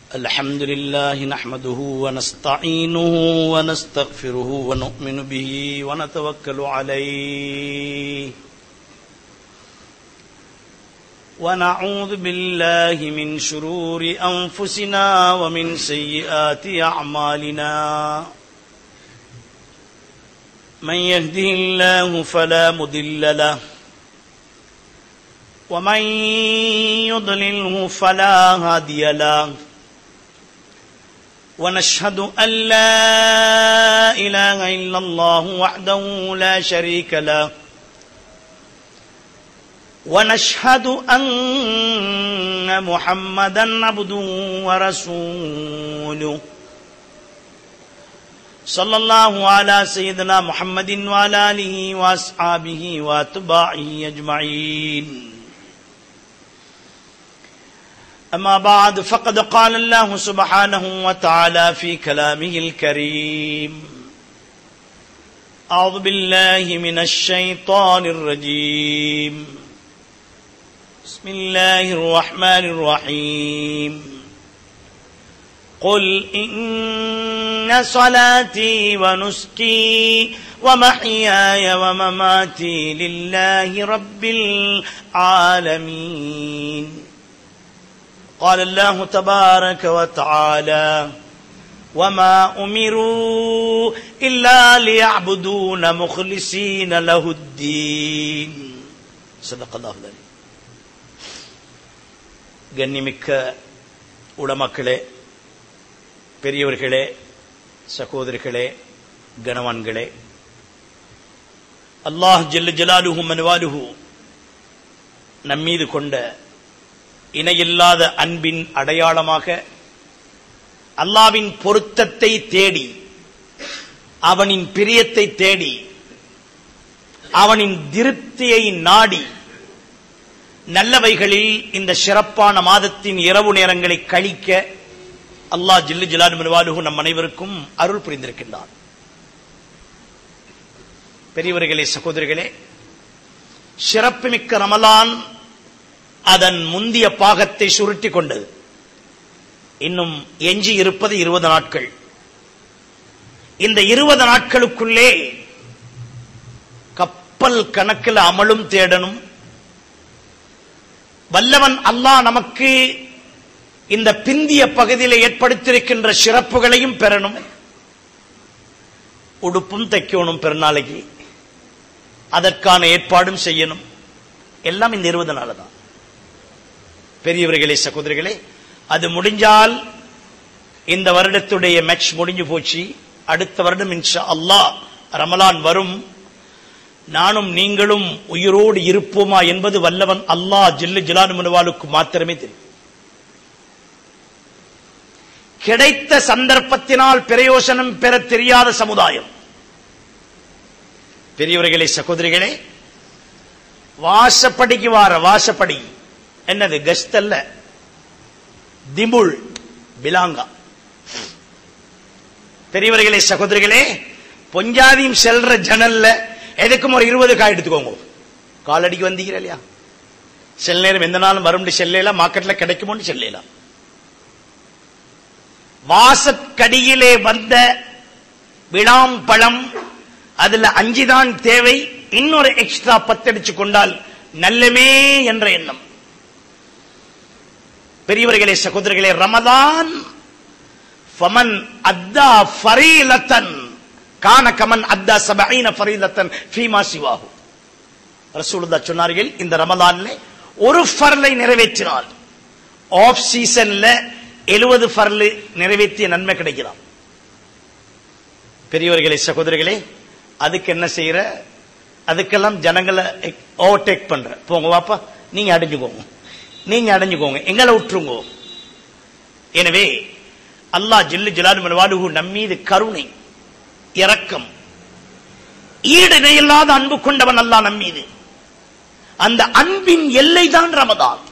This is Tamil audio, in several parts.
الحمد لله نحمده ونستعينه ونستغفره ونؤمن به ونتوكل عليه ونعوذ بالله من شرور أنفسنا ومن سيئات أعمالنا من يهده الله فلا مضل له ومن يضلله فلا هادي له ونشهد أن لا إله إلا الله وحده لا شريك له ونشهد أن محمدا عبده ورسوله صلى الله على سيدنا محمد وعلى آله وأصحابه وأتباعه أجمعين أما بعد فقد قال الله سبحانه وتعالى في كلامه الكريم أعوذ بالله من الشيطان الرجيم بسم الله الرحمن الرحيم قل إن صلاتي ونسكي ومحياي ومماتي لله رب العالمين قال الله تبارك وتعالى وما أمروا إلا ليعبدون مخلصين له الدين صدق الله العليم கண்ணிமிக்க உளமக்களே பெரியவர்களே சகோதரிகளே கணவான்களே அல்லாஹ் ஜெல்லு ஜலாலுஹு மனுவாலுஹு நம்மீது கொண்ட இணையில்லாத அன்பின் அடையாளமாக அல்லாவின் பொருத்தத்தை தேடி அவனின் பிரியத்தை தேடி அவனின் திருப்தியை நாடி நல்லவைகளில் இந்த சிறப்பான மாதத்தின் இரவு நேரங்களை கழிக்க அல்லாஹ் ஜில்லு ஜிலான் மிருவாலுகு நம் அனைவருக்கும் அருள் புரிந்திருக்கின்றான் பெரியவர்களே சகோதரிகளே சிறப்புமிக்க ரமலான் அதன் முந்திய பாகத்தை சுருட்டி கொண்டது இன்னும் எஞ்சி இருப்பது இருபது நாட்கள் இந்த இருபது நாட்களுக்குள்ளே கப்பல் கணக்கில் அமலும் தேடணும் வல்லவன் அல்லாஹ் நமக்கு இந்த பிந்திய பகுதியில் ஏற்படுத்தியிருக்கின்ற சிறப்புகளையும் பெறணும் உடுப்பும் தைக்கணும் பெருநாளைக்கு அதற்கான ஏற்பாடும் செய்யணும் எல்லாம் இந்த இருபது நாள் தான் பெரியவர்களே சகோதரிகளே அது முடிஞ்சால் இந்த வருடத்துடைய மேட்ச் முடிஞ்சு போச்சு அடுத்த வருடம் இன்ஷா அல்லாஹ் ரமலான் வரும் நானும் நீங்களும் உயிரோடு இருப்போமா என்பது வல்லவன் அல்லாஹ் ஜில்லு ஜிலானு மனுவாலுக்கு மாத்திரமே தெரியும் கிடைத்த சந்தர்ப்பத்தினால் பிரயோசனம் பெற தெரியாத சமுதாயம் பெரியவர்களே சகோதரிகளே வாசப்படிக்கு வார வாசப்படி என்னது கஸ்ட் அல்ல திமுள் பிலாங்கா பெரியவர்களே சகோதரிகளே பொஞ்சாதியும் செல்ற ஜனல்ல எதுக்கும் ஒரு இருபது காய் எடுத்துக்கோங்க காலடிக்கு வந்தீங்க இல்லையா சில நேரம் எந்த நாளும் வரும் செல்லலாம் மார்க்கெட்ல கிடைக்குமோன்னு செல்லலாம் வாசக்கடியிலே வந்த விழாம் பழம் அதுல அஞ்சுதான் தேவை இன்னொரு எக்ஸ்ட்ரா பத்தடிச்சு கொண்டால் நல்லமே என்ற எண்ணம் பெரியவர்களே சகோதரர்களே ரமதான் ஃபமன் அத்தா ஃபரீலத்தன் கான கமன் அத்தா சபைன ஃபரீலத்தன் ஃபீமா சிவாஹு ரசூலுல்லா சொன்னார்கள் இந்த ரமலான்ல ஒரு ஃபர்லை நிறைவேற்றினால் ஆஃப் சீசன்ல எழுபது ஃபர்லு நிறைவேற்றிய நன்மை கிடைக்கலாம் பெரியவர்களே சகோதரிகளே அதுக்கு என்ன செய்யற அதுக்கெல்லாம் ஜனங்களை ஓவர்டேக் பண்ற போங்க வாப்பா நீங்க அடைஞ்சுக்கோங்க நீங்க அடைஞ்சுக்கோங்க எங்களை விட்டுருங்க எனவே அல்லாஹ் ஜில்லு ஜலாலு மனவாலுகு நம்மீது கருணை இரக்கம் ஈடு இணையில்லாத அன்பு கொண்டவன் அல்லாஹ் நம்மீது அந்த அன்பின் எல்லை தான் ரமதான்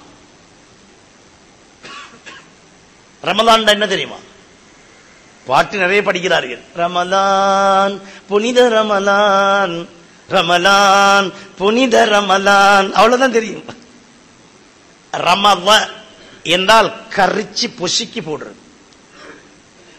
ரமதான் என்ன தெரியுமா பாட்டு நிறைய படிக்கிறார்கள் ரமலான் புனித ரமலான் ரமலான் புனித ரமலான் அவ்வளவுதான் தெரியும் ரமவ என்றால் கரிச்சு பொசுக்கி போடுறது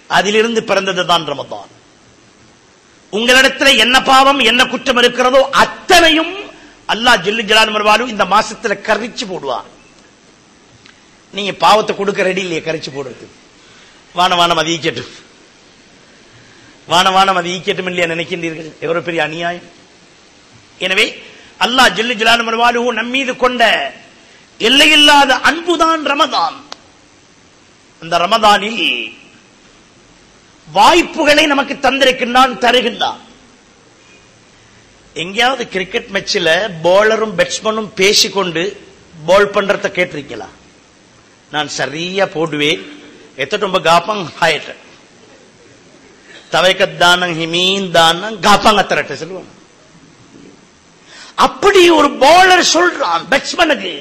அதிலிருந்து பிறந்ததுதான் ரமதான் உங்களிடத்தில் என்ன பாவம் என்ன குற்றம் இருக்கிறதோ அத்தனையும் அல்லாஹ் ஜில்லு ஜலான் மருவாலும் இந்த மாசத்துல கரிச்சு போடுவார் நீங்க பாவத்தை கொடுக்க ரெடி இல்லையே கரிச்சு போடுறது வான வானம் அது ஈக்கட்டும் வான வானம் அது ஈக்கட்டும் இல்லையா நினைக்கின்றீர்கள் எவ்வளவு பெரிய அநியாயம் எனவே அல்லாஹ் ஜில்லு ஜலான் மருவாலு நம் மீது கொண்ட எல்லையில்லாத அன்புதான் ரமதான் அந்த ரமதானில் வாய்ப்புகளை நமக்கு தந்திருக்கின்றான் தருகின்றான் எங்கேயாவது கிரிக்கெட் மேட்சில் பவுலரும் பேட்ஸ்மேனும் பேசிக்கொண்டு பால் பண்றத கேட்டிருக்கலாம் நான் சரியா போடுவேன் எத்தட்டு ரொம்ப காப்பங் ஹாயட்ட தவைக்கத்தானம் ஹிமீன் தானம் காப்பாங்க தரட்ட சொல்லுவாங்க அப்படி ஒரு பவுலர் சொல்றான் பேட்ஸ்மேனுக்கு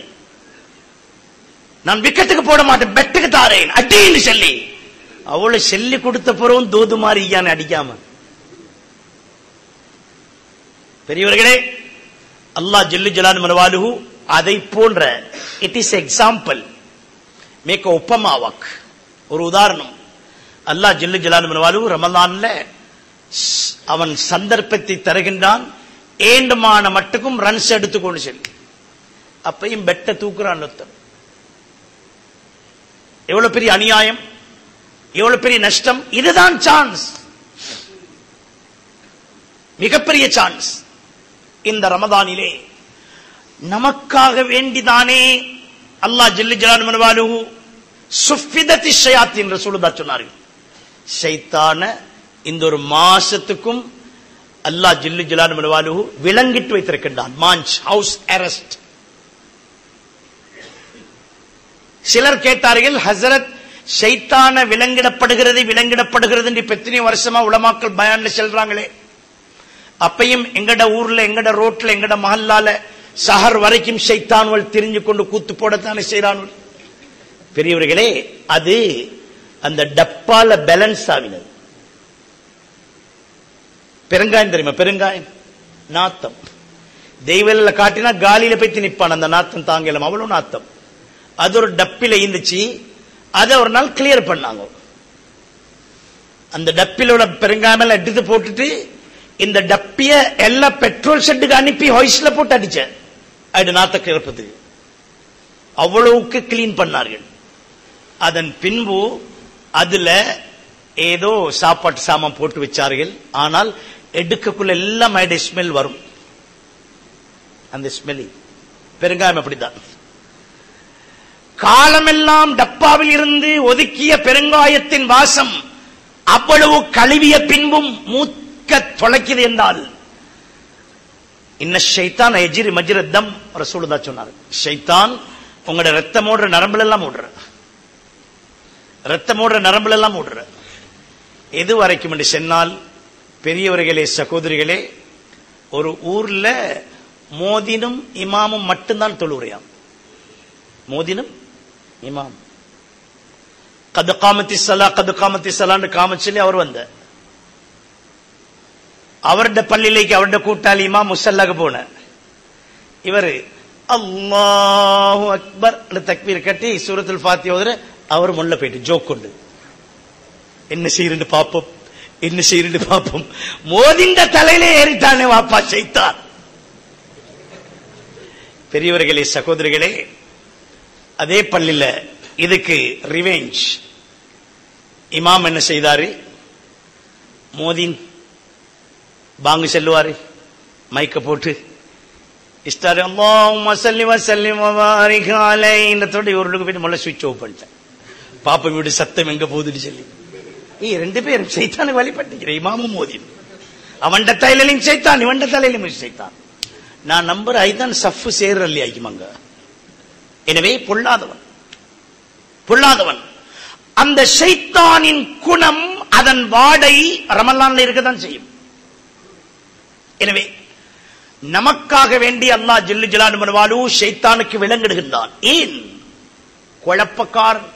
நான் விக்கெட்டுக்கு போட மாட்டேன் பெட்டுக்கு தாரேன் அடின்னு சொல்லி அவளை சொல்லி கொடுத்த பிறகும் தூது மாறி ஐயான்னு அடிக்காம பெரியவர்களே அல்லாஹ் ஜில்லு ஜலான் மனவாலுகு அதை போன்ற இட் இஸ் எக்ஸாம்பிள் மேக் ஒப்பமாவாக் ஒரு உதாரணம் அல்லாஹ் ஜில்லு ஜலான் மனவாலுகு ரமலான்ல ஸ்- அவன் சந்தர்ப்பத்தை தருகின்றான் ஏண்டுமான மட்டுக்கும் ரன்ஸ் எடுத்துக்கொண்டு சொல்லி அப்பையும் பெட்ட தூக்குறான் ஒருத்தன் எவ்வளவு பெரிய அநியாயம் எவ்வளவு பெரிய நஷ்டம் இதுதான் சான்ஸ் மிகப்பெரிய சான்ஸ் இந்த ரமதானிலே நமக்காக வேண்டிதானே அல்லாஹ் ஜில்லு ஜலான் மனுவாலு சுஃபிதத்தி ஷயாத் என்று சொல்லுதா சொன்னார்கள் ஷைத்தான இந்த ஒரு மாசத்துக்கும் அல்லாஹ் ஜில்லு ஜலான் மனுவாலு விளங்கிட்டு வைத்திருக்கின்றான் மாஞ்ச் ஹவுஸ் அரெஸ்ட் சிலர் கேட்டார்கள் ஹசரத் ஷைத்தான விலங்கிடப்படுகிறது விலங்கிடப்படுகிறது என்று இப்ப எத்தனை வருஷமா உலமாக்கள் பயான்ல செல்றாங்களே அப்பையும் எங்கட ஊர்ல எங்கட ரோட்ல எங்கட மஹல்லால சஹர் வரைக்கும் ஷைத்தான்வல் திரிஞ்சு கொண்டு கூத்து போடத்தானே செய்றானுவல் பெரியவர்களே அது அந்த டப்பால பேலன்ஸ் ஆவினது பெருங்காயம் தெரியுமா பெருங்காயம் நாத்தம் தெய்வல்ல காட்டினா காலியில போய் நிப்பான் அந்த நாத்தம் தாங்கலாம் அவ்வளவு நாத்தம் அது ஒரு டப்பில இருந்துச்சு அதை ஒரு நாள் கிளியர் பண்ணாங்க அந்த டப்பிலோட பெருங்காமல் எடுத்து போட்டுட்டு இந்த டப்பிய எல்லா பெட்ரோல் ஷெட்டுக்கு அனுப்பி ஹொய்ஸ்ல போட்டு அடிச்ச அது நாத்த கிளப்பதுக்கு அவ்வளவுக்கு கிளீன் பண்ணார்கள் அதன் பின்பு அதுல ஏதோ சாப்பாட்டு சாமான் போட்டு வச்சார்கள் ஆனால் எடுக்கக்குள்ள எல்லாம் அதோட ஸ்மெல் வரும் அந்த ஸ்மெல்லி பெருங்காயம் அப்படித்தான் காலமெல்லாம் டப்பாவில் இருந்து ஒதுக்கிய பெருங்காயத்தின் வாசம் அவ்வளவு கழுவிய பின்பும் மூக்க தொலைக்குது என்றால் இன்ன ஷைத்தான் எஜிரி மஜிரத்தம் ரசூலுதா சொன்னார் ஷைத்தான் உங்களோட ரத்தம் ஓடுற நரம்புல எல்லாம் ஓடுற ரத்தம் ஓடுற நரம்புல எல்லாம் ஓடுற எது வரைக்கும் என்று சொன்னால் பெரியவர்களே சகோதரிகளே ஒரு ஊர்ல மோதினும் இமாமும் மட்டும்தான் தொழுவுறையாம் மோதினும் இமாம் கது காமத்தி சலா கது காமத்தி சலான்னு காமிச்சலி அவர் வந்த அவருடைய பள்ளியிലേക്ക് அவருடைய கூட்டாளி இமாம் முசல்லாக போன இவர் அல்லாஹு அக்பர் தக்பீர் கட்டி சூரத்துல் ஃபாத்தி ஓதுற அவர் முள்ள போயிட்டு ஜோக் கொண்டு என்ன செய்யறது பாப்போம் என்ன செய்யறது பாப்போம் மோதிந்த தலையிலே ஏறித்தானே வாப்பா செய்தான் பெரியவர்களே சகோதரிகளே அதே பள்ளியில இதுக்கு ரிவெஞ்ச் இமாம் என்ன செய்தாரு மோதின் பாங்கு செல்லுவாரு மைக்க போட்டு இஸ்டாரு அல்லாஹும்ம ஸல்லி வ ஸல்லிம் வ பாரிக் அலைஹி ஒரு போய் முள்ள சுவிட்ச் ஆஃப் பண்ணிட்டேன் பாப்பா வீடு சத்தம் எங்க போகுதுன்னு சொல்லி ஏய் ரெண்டு பேரும் சைத்தானுக்கு வழிபட்டுக்கிற இமாமும் மோதின் அவன்ட தலையிலையும் சைத்தான் இவன்ட தலையிலும் சைத்தான் நான் நம்புற ஐதான் சஃப்பு சேர்றல்லி ஆகிமாங்க எனவே பொல்லாதவன் பொல்லாதவன் அந்த ஷைத்தானின் குணம் அதன் வாடை ரமலான்ல இருக்கத்தான் செய்யும் எனவே நமக்காக வேண்டி அல்லாஹ் ஜில்லு ஜலான் மனவாலு ஷைத்தானுக்கு விளங்கிடுகின்றான் ஏன் குழப்பக்காரன்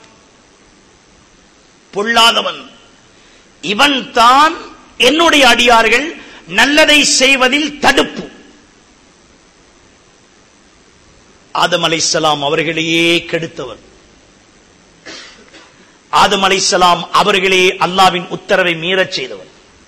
பொல்லாதவன் இவன் தான் என்னுடைய அடியார்கள் நல்லதை செய்வதில் தடுப்பு ஆதம் அலைசலாம் அவர்களையே கெடுத்தவர் ஆதம் அலைஹிஸ்ஸலாம் அவர்களே அல்லாவின் உத்தரவை மீறச் செய்தவர்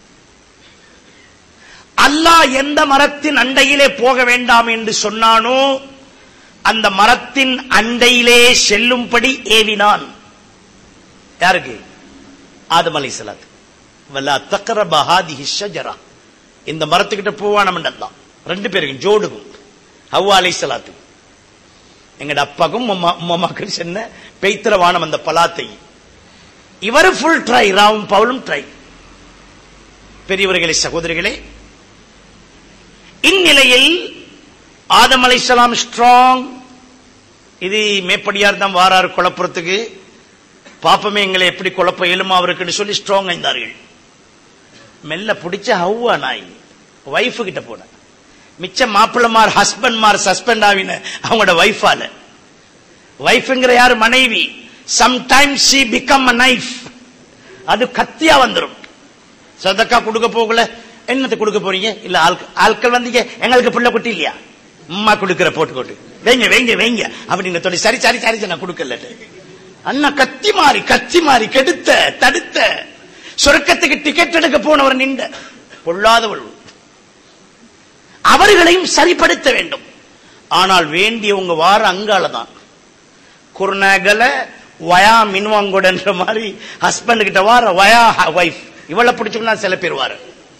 அல்லாஹ் எந்த மரத்தின் அண்டையிலே போக வேண்டாம் என்று சொன்னானோ அந்த மரத்தின் அண்டையிலே செல்லும்படி ஏவினான் யாருக்கு ஆதம் அலைஹிஸ்ஸலாத்து வல்ல தக்கரப ஹாதிஹி ஷஜரா இந்த மரத்துக்கிட்ட போவானம் தான் ரெண்டு பேருக்கும் ஜோடுக்கும் ஹவ்வா அலைஹிஸ்ஸலாத்து எங்கட அப்பாக்கும் உம்மாக்கும் சென்ன பெய்த்திரவானம் அந்த பலாத்தை இவர் ஃபுல் ட்ரை ராவும் பவுலும் ட்ரை பெரியவர்களே சகோதரிகளே இந்நிலையில் ஆதம் அலைஹிஸ்ஸலாம் ஸ்ட்ராங் இது மேப்படியார் தான் வாராரு குழப்பறதுக்கு பாப்பமே எங்களை எப்படி குழப்ப இயலுமா அவருக்குன்னு சொல்லி ஸ்ட்ராங் ஆயிருந்தார்கள் மெல்ல பிடிச்ச ஹவ்வா நாய் வைஃபு கிட்ட போன மிச்ச மாப்பிள்ளமார் ஹஸ்பண்ட்மார் சஸ்பெண்ட் ஆவின அவங்களோட வைஃபால வைஃப்ங்கிற யாரு மனைவி sometime she become a knife அது கத்தியா வந்துரும் சதக்கா கொடுக்க போகல என்னத்தை கொடுக்க போறீங்க இல்ல ஆட்கள் ஆட்கள் வந்தீங்க எங்களுக்கு புள்ள குட்டி இல்லையா அம்மா கொடுக்கிற போட்டு போட்டு வைங்க வைங்க வைங்க அப்படின்னு சொல்லி சரி சரி சரி நான் கொடுக்கல அண்ணா கத்தி மாறி கத்தி மாறி கெடுத்த தடுத்த சொர்க்கத்துக்கு டிக்கெட் எடுக்க போனவர் நின்ற பொல்லாதவள் அவர்களையும் சரிப்படுத்த வேண்டும் ஆனால் வேண்டியவங்க வார அங்கால தான் குருநகல வயா மின்வாங்கோடன்ற மாதிரி ஹஸ்பண்ட் கிட்ட வார வயா வைஃப் இவளை பிடிச்சோம்னா சில பேர் வார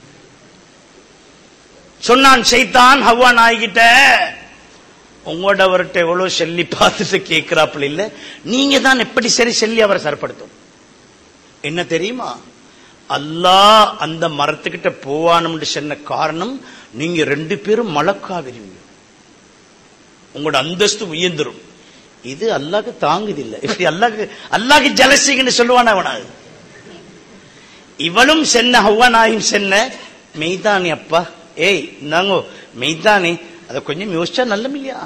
சொன்னான் சைத்தான் ஹவ்வா நாய்கிட்ட உங்களோடவர்கிட்ட எவ்வளவு சொல்லி பார்த்துட்டு கேட்கிறாப்புல இல்ல நீங்க தான் எப்படி சரி சொல்லி அவரை சரிப்படுத்தும் என்ன தெரியுமா அல்லாஹ் அந்த மரத்துக்கிட்ட போவானும்னு சொன்ன காரணம் நீங்க ரெண்டு பேரும் மலக்காவிருவீங்க உங்களோட அந்தஸ்து உயர்ந்துரும் இது அல்லாக்கு தாங்குதில்லை இப்படி அல்லாக்கு அல்லாக்கு ஜலசிங்கன்னு சொல்லுவான அவனாது இவளும் சென்ன ஹவ்வனாயும் சென்ன மெய்தானி அப்பா ஏய் நாங்கோ மெய்தானி அதை கொஞ்சம் யோசிச்சா நல்ல இல்லையா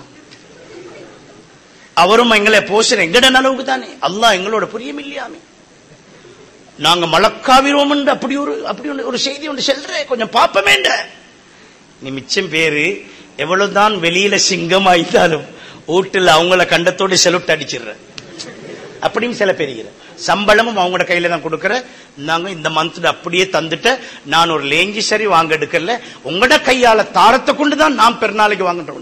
அவரும் எங்களை போஷன் எங்கட நலவுக்கு தானே அல்லாஹ் எங்களோட புரியும் இல்லையாமே நாங்க மலக்காவிரோம் அப்படி ஒரு அப்படி ஒன்று- ஒரு செய்தி ஒன்று செல்றேன் கொஞ்சம் பாப்பமேண்ட நீ மிச்சம் பேரு எவ்வளவுதான் வெளியில சிங்கம் ஆயிட்டாலும் வீட்டுல அவங்கள கண்டத்தோடு செலுட்டு அடிச்சிடுற அப்படியும் சில பேர் இருக்கிற. சம்பளமும் அவங்களோட கையில தான் கொடுக்கற நாங்க இந்த மந்த் அப்படியே தந்துட்ட நான் ஒரு லேஞ்சி சரி வாங்க எடுக்கல உங்களோட கையால தாரத்தை கொண்டு தான் நான் பெருநாளைக்கு வாங்கிட்டோம்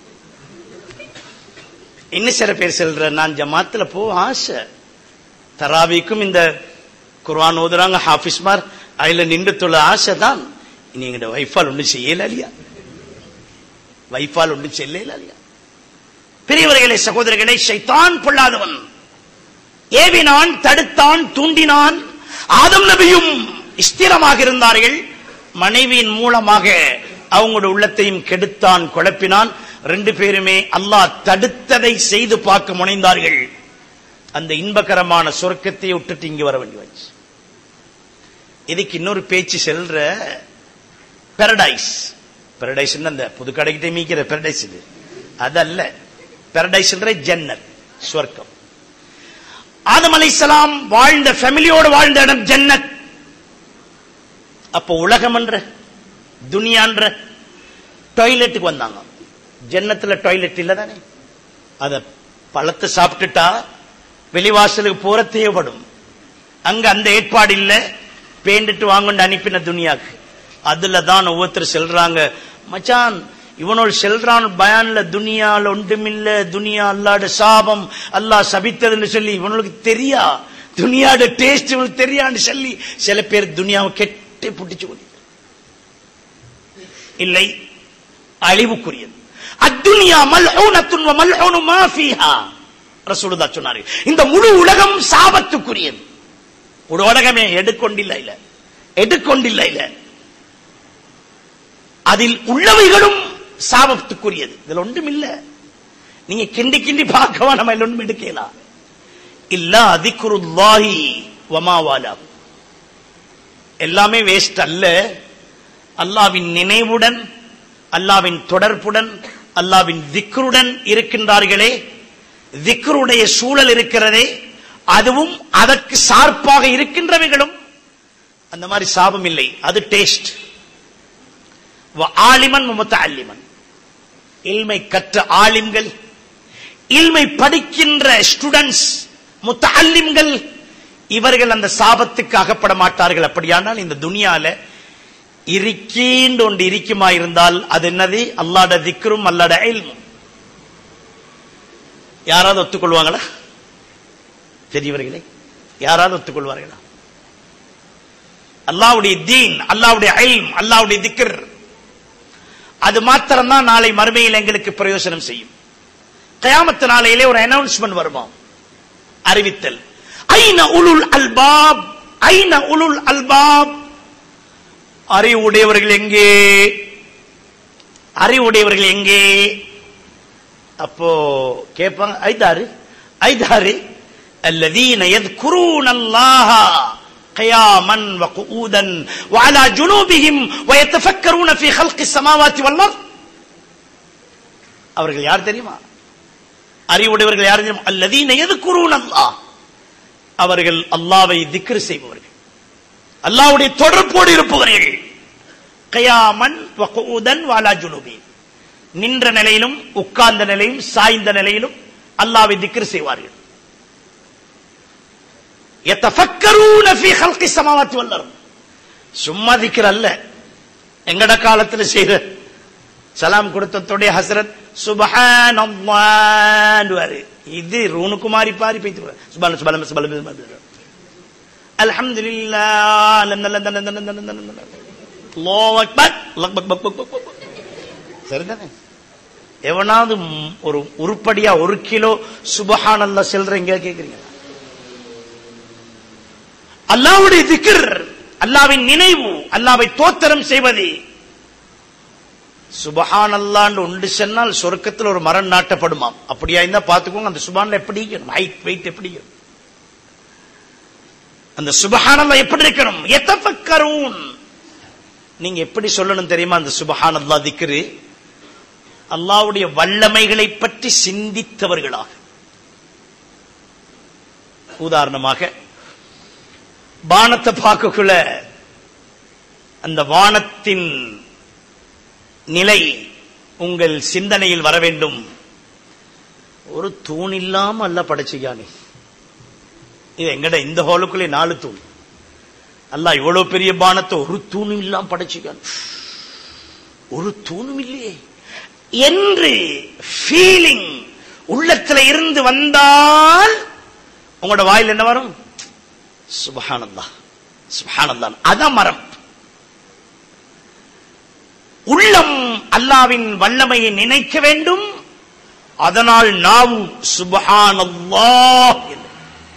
இன்னும் சில பேர் சொல்ற நான் ஜமாத்துல போ ஆசை தராவிக்கும் இந்த குர்ஆன் ஓதுறாங்க ஹாஃபிஸ்மார் அதுல நின்று தொழ ஆசை தான் இனி எங்கட வைஃபால் ஒன்றும் செய்யல இல்லையா வைஃபால் ஒன்றும் செல்லல இல்லையா பெரியவர்களே சகோதரர்களே ஷைத்தான் பொல்லாதவன் ஏவினான் தடுத்தான் தூண்டினான் ஆதம் நபியும் ஸ்திரமாக இருந்தார்கள் மனைவியின் மூலமாக அவங்களோட உள்ளத்தையும் கெடுத்தான் குழப்பினான் ரெண்டு பேருமே அல்லாஹ் தடுத்ததை செய்து பார்க்க முனைந்தார்கள் அந்த இன்பகரமான சொர்க்கத்தை விட்டுட்டு இங்க வர வேண்டி வச்சு இதுக்கு இன்னொரு பேச்சு செல்ற பெரடைஸ் பெரடைஸ் அந்த புது கடைக்கிட்டே மீக்கிற பெரடைஸ் இது அதல்ல பெரடைஸ் ஜன்னத் சொர்க்கம் ஆதம் அலைஹிஸ்ஸலாம் வாழ்ந்த ஃபேமிலியோடு வாழ்ந்த இடம் ஜன்னத் அப்போ உலகம் என்ற துனியான்ற டாய்லெட்டுக்கு வந்தாங்க ஜன்னத்துல டாய்லெட் இல்ல தானே அத பழத்தை சாப்பிட்டுட்டா வெளிவாசலுக்கு போற தேவைப்படும் அங்க அந்த ஏற்பாடு இல்ல பேண்டுட்டு வாங்கன்னு அனுப்பின துனியாக்கு அதுல தான் ஒவ்வொருத்தர் செல்றாங்க மச்சான் இவனோடு செல்றான் பயான்ல துனியால ஒன்றுமில்ல துனியா அல்லாட சாபம் அல்லாஹ் சபித்ததுன்னு சொல்லி இவனுக்கு தெரியா துனியாட டேஸ்ட் இவனுக்கு தெரியான்னு சொல்லி சில பேர் துனியாவை கெட்டு புட்டிச்சு கொண்டு இல்லை அழிவுக்குரியது அத்துனியா மல்ஹூனத்துன் வ மல்ஹூனு மா ஃபீஹா ரசூலுல்லாஹ் சொன்னாரு இந்த முழு உலகம் சாபத்துக்குரியது ஒரு உலகமே எடுக்கொண்டில்ல இல்ல எடுக்கொண்டில்ல இல்ல அதில் உள்ளவைகளும் சாபத்துக்குரியது இதுல ஒன்றும் இல்ல நீங்க கிண்டி கிண்டி பார்க்கவா நம்ம இதுல ஒன்றும் எடுக்கலாம் இல்ல அதிகுருல்லாஹி வமாவாலா எல்லாமே வேஸ்ட் அல்ல அல்லாவின் நினைவுடன் அல்லாவின் தொடர்புடன் அல்லாவின் திக்ருடன் இருக்கின்றார்களே திக்ருடைய சூழல் இருக்கிறதே அதுவும் அதற்கு சார்பாக இருக்கின்றவைகளும் அந்த மாதிரி சாபம் இல்லை அது டேஸ்ட் ஆலிமன் முத்தல்லிமன் இல்மை கற்ற ஆலிம்கள் இல்மை படிக்கின்ற ஸ்டூடெண்ட்ஸ் முத்தல்லிம்கள் இவர்கள் அந்த சாபத்துக்கு அகப்பட மாட்டார்கள் அப்படியானால் இந்த துனியால இருக்கீண்டு ஒன்று இருக்குமா இருந்தால் அது என்னது அல்லாட திக்ரும் அல்லாட இல்மும் யாராவது ஒத்துக்கொள்வாங்களா பெரியவர்களே யாராவது ஒத்துக்கொள்வார்களா அல்லாவுடைய தீன் அல்லாவுடைய ஐல்ம் அல்லாவுடைய திக்ர் அது மாத்திரம்தான் நாளை மறுமையில் எங்களுக்கு பிரயோசனம் செய்யும் கயாமத்து நாளையிலே ஒரு அனௌன்ஸ்மெண்ட் வருமாம் அறிவித்தல் ஐன உலுல் அல்பாப் ஐன உலுல் அல்பாப் அறிவுடையவர்கள் எங்கே அறிவுடையவர்கள் எங்கே அப்போ கேட்பாங்க ஐதாரு ஐதாரு الذين يذكرون الله قياما وقعودا وعلى جنوبهم ويتفكرون في خلق السماوات والارض அவர்கள் யார் தெரியுமா அறிவுடையவர்கள் யார் தெரியுமா அல்லதீன எதுக்குறூன் அல்லாஹ் அவர்கள் அல்லாவை திக்ர் செய்பவர்கள் அல்லாவுடைய தொடர்போடு இருப்பவர்கள் கயாமன் வகூதன் வாலா ஜுனுபி நின்ற நிலையிலும் உட்கார்ந்த நிலையிலும் சாய்ந்த நிலையிலும் அல்லாவை திக்ர் செய்வார்கள் يتفكرون في خلق السماوات والارض சும்மா திக்ர் அல்ல எங்கட காலத்துல செய்த சலாம் கொடுத்ததோடைய ஹசரத் சுபஹானல்லாஹ் இது ரூனுக்குமாரி பாரி பைத்து சுபான சுபான சுபான அல்ஹம்துலில்லாஹ் அல்லாஹ் அக்பர் அல்லாஹ் அக்பர் அக்பர் அக்பர் சரிதானே எவனாவது ம், ஒரு உருப்படியா ஒரு கிலோ சுபஹானல்லா செல்றீங்க கேக்குறீங்க அல்லாவுடைய திக்ர் அல்லாவின் நினைவு அல்லாவை தோத்திரம் செய்வது சுபஹான் அல்லாண்டு உண்டு சென்னால் சொர்க்கத்தில் ஒரு மரம் நாட்டப்படுமாம் அப்படியா இருந்தா பாத்துக்கோங்க அந்த சுபான்ல எப்படி இருக்கணும் ஹைட் வெயிட் எப்படி இருக்கணும் அந்த சுபஹானல்லா எப்படி இருக்கணும் எத்தப்பக்கரும் நீங்க எப்படி சொல்லணும் தெரியுமா அந்த சுபஹானல்லா திக்ரு அல்லாவுடைய வல்லமைகளை பற்றி சிந்தித்தவர்களாக உதாரணமாக வானத்தை பார்க்கக்குள்ள அந்த வானத்தின் நிலை உங்கள் சிந்தனையில் வர வேண்டும் ஒரு தூண் இல்லாம அல்ல படைச்சிக்கானே இது எங்கட இந்த ஹாலுக்குள்ளே நாலு தூண் அல்ல இவ்வளவு பெரிய பானத்தை ஒரு தூணும் இல்லாம படைச்சிக்கான் ஒரு தூணும் இல்லையே என்று ஃபீலிங் உள்ளத்துல இருந்து வந்தால் உங்களோட வாயில் என்ன வரும் சுபஹானல்லா சுபஹானல்லா அதான் மரம் உள்ளம் அல்லாவின் வல்லமையை நினைக்க வேண்டும் அதனால் நாம் சுபஹானல்லாஹ் என்று.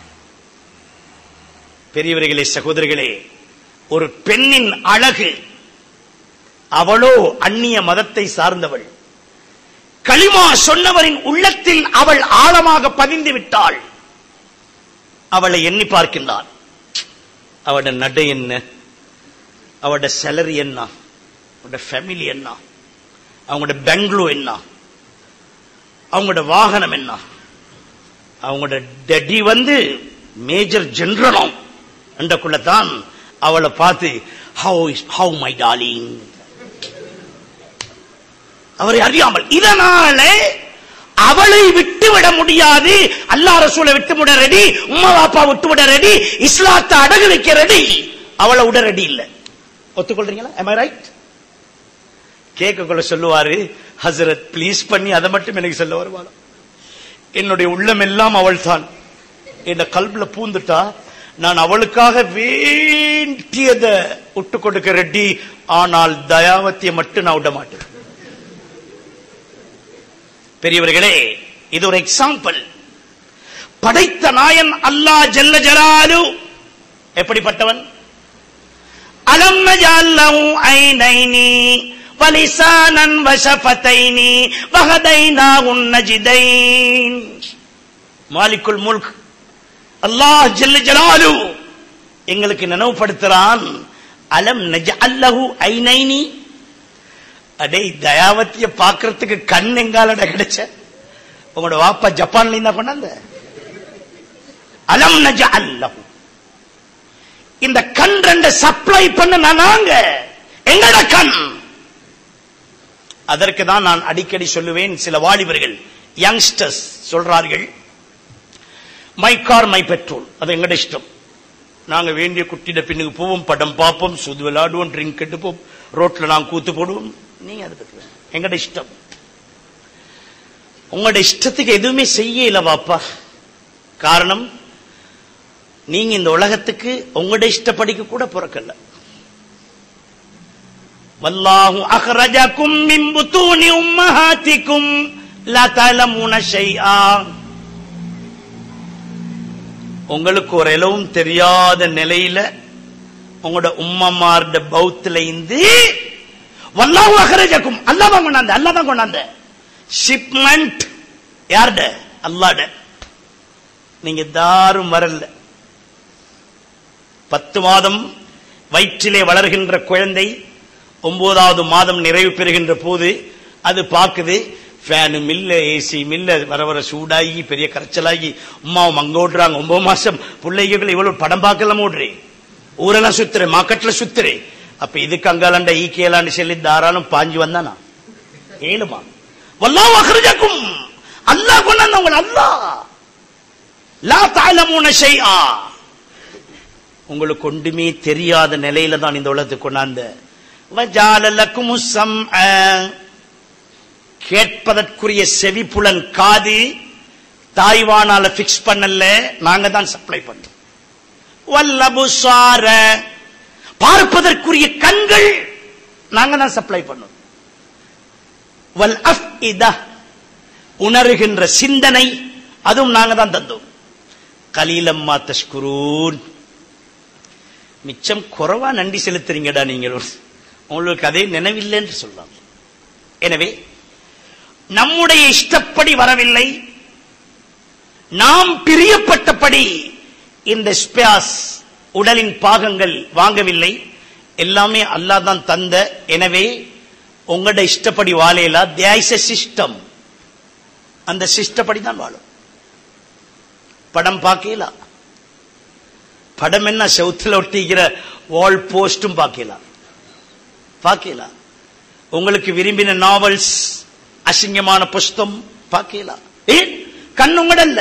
பெரியவர்களே சகோதரர்களே ஒரு பெண்ணின் அழகு அவளோ அந்நிய மதத்தை சார்ந்தவள் களிமா சொன்னவரின் உள்ளத்தில் அவள் ஆழமாக பதிந்து விட்டாள் அவளை எண்ணி பார்க்கின்றான் அவட நடை என்ன அவட சேலரி என்ன அவட ஃபேமிலி என்ன அவங்களோட பெங்களூ என்ன அவங்களோட வாகனம் என்ன அவங்களோட டெடி வந்து மேஜர் ஜெனரலும் என்றக்குள்ளதான் அவளை பார்த்து how is how my darling அவரை அறியாமல் இதனால அவளை விட்டு விட முடியாது அல்லா ரசூலை விட்டு விட ரெடி உம்மா பாப்பா விட்டு விட ரெடி இஸ்லாத்தை அடகு வைக்க ரெடி அவளை விட ரெடி இல்ல ஒத்துக்கொள்றீங்களா am I ரைட் கேட்கக்குள்ள சொல்லுவாரு ஹசரத் ப்ளீஸ் பண்ணி அதை மட்டும் எனக்கு சொல்ல வருவாளா என்னுடைய உள்ளம் எல்லாம் அவள் தான் என் கல்புல பூந்துட்டா நான் அவளுக்காக வேண்டியதை விட்டு கொடுக்க ரெட்டி ஆனால் தயாவத்தியை மட்டும் நான் விட மாட்டேன் பெரியவர்களே இது ஒரு எக்ஸாம்பிள் படைத்த நாயன் அல்லாஹ் ஜல்ல ஜலாலு எப்படிப்பட்டவன் அலம் நஜஅல்லஹு ஐனைனி வலிசானன் வஷஃபதைனி வஹதைனாஹுன் நஜிதைன் மாலிக்குல் முல்க் அல்லாஹ் ஜல்ல ஜலாலு எங்களுக்கு நினைவுபடுத்துறான் அலம் நஜஅல்லஹு ஐனைனி அடே தயாவத்திய பாக்குறதுக்கு கண் எங்காலட கிடைச்ச உங்களோட வாப்பா ஜப்பான்ல இருந்தா கொண்டாந்த அலம் நஜ அல்லஹு இந்த கண் ரெண்ட சப்ளை பண்ண நாங்க எங்கட கண் அதற்கு தான் நான் அடிக்கடி சொல்லுவேன் சில வாலிபர்கள் யங்ஸ்டர்ஸ் சொல்றார்கள் மை கார் மை பெட்ரோல் அது எங்கட இஷ்டம் நாங்க வேண்டிய குட்டிட பின்னுக்கு போவோம் படம் பார்ப்போம் சுது விளையாடுவோம் ட்ரிங்க் எடுப்போம் ரோட்ல நாங்க கூத்து போடுவோம் நீங்க அதை பத்தி வேண்டாம். எங்கட இஷ்டம் உங்களோட இஷ்டத்துக்கு எதுவுமே செய்யல வாப்பா காரணம் நீங்க இந்த உலகத்துக்கு உங்களோட இஷ்டப்படிக்க கூட பிறக்கல வல்லாஹு அஹ்ரஜக்கும் மின் புத்தூனி உம்மஹாத்திக்கும் லா தஅலமூன ஷைஆ உங்களுக்கு ஒரு இலவும் தெரியாத நிலையில உங்களோட உம்மமார்ட பௌத்துல இருந்து வல்லாஹு அஹ்ரஜக்கும் அல்லாஹ் தான் கொண்டாந்த அல்லாஹ் தான் கொண்டாந்த ஷிப்மெண்ட் யார்ட அல்லாட நீங்க தாரும் வரல பத்து மாதம் வயிற்றிலே வளர்கின்ற குழந்தை ஒன்பதாவது மாதம் நிறைவு பெறுகின்ற போது அது பார்க்குது ஃபேனும் இல்ல ஏசி இல்ல வர வர சூடாகி பெரிய கரைச்சலாகி உமாவும் அங்க ஓடுறாங்க ஒன்பது மாசம் பிள்ளைகள் இவ்வளவு படம் பார்க்கலாம் ஓடுறே ஊரெல்லாம் சுத்துறே மார்க்கெட்ல சுத்துறே அப்ப இதுக்கு அங்காலாண்ட ஈக்கேலான்னு சொல்லி தாராளம் பாஞ்சு வந்தானா ஏழுமா வல்லாஹ் அக்ரஜக்கும் அல்லாஹ் கொண்டாந்த உங்களை அல்லாஹ் லா தஅலமூன ஷைஆ உங்களுக்கு ஒன்றுமே தெரியாத நிலையில தான் இந்த உலகத்துக்கு கொண்டாந்த வஜால லக்குமுஸ் சம்அ கேட்பதற்குரிய செவிப்புலன் காது தாய்வானால பிக்ஸ் பண்ணல நாங்க தான் சப்ளை பண்ணோம் வல்லபுசார பார்ப்பதற்குரிய கண்கள் நாங்க தான் சப்ளை பண்ணோம் வல் அஃஇதா உணர்கின்ற சிந்தனை அதுவும் நாங்க தான் தந்தோம் கலீலம்மா தஷ்குரூன் மிச்சம் குறைவா நன்றி செலுத்துறீங்கடா நீங்கள் உங்களுக்கு அதே நினைவில்லை என்று சொல்லலாம் எனவே நம்முடைய இஷ்டப்படி வரவில்லை நாம் பிரியப்பட்டபடி இந்த ஸ்பியாஸ் உடலின் பாகங்கள் வாங்கவில்லை எல்லாமே அல்லாஹ் தான் தந்த எனவே உங்களோட இஷ்டப்படி வாழையிலா தேய்ஸ் சிஸ்டம் அந்த சிஸ்டப்படி தான் வாழும் படம் பார்க்கலாம் படம் என்ன செவுத்துல ஒட்டிக்கிற வால் போஸ்டும் பார்க்கலாம் பார்க்கலாம் உங்களுக்கு விரும்பின நாவல்ஸ் அசிங்கமான புஸ்தம் பார்க்கலாம் ஏன் கண்ணுங்கடல்ல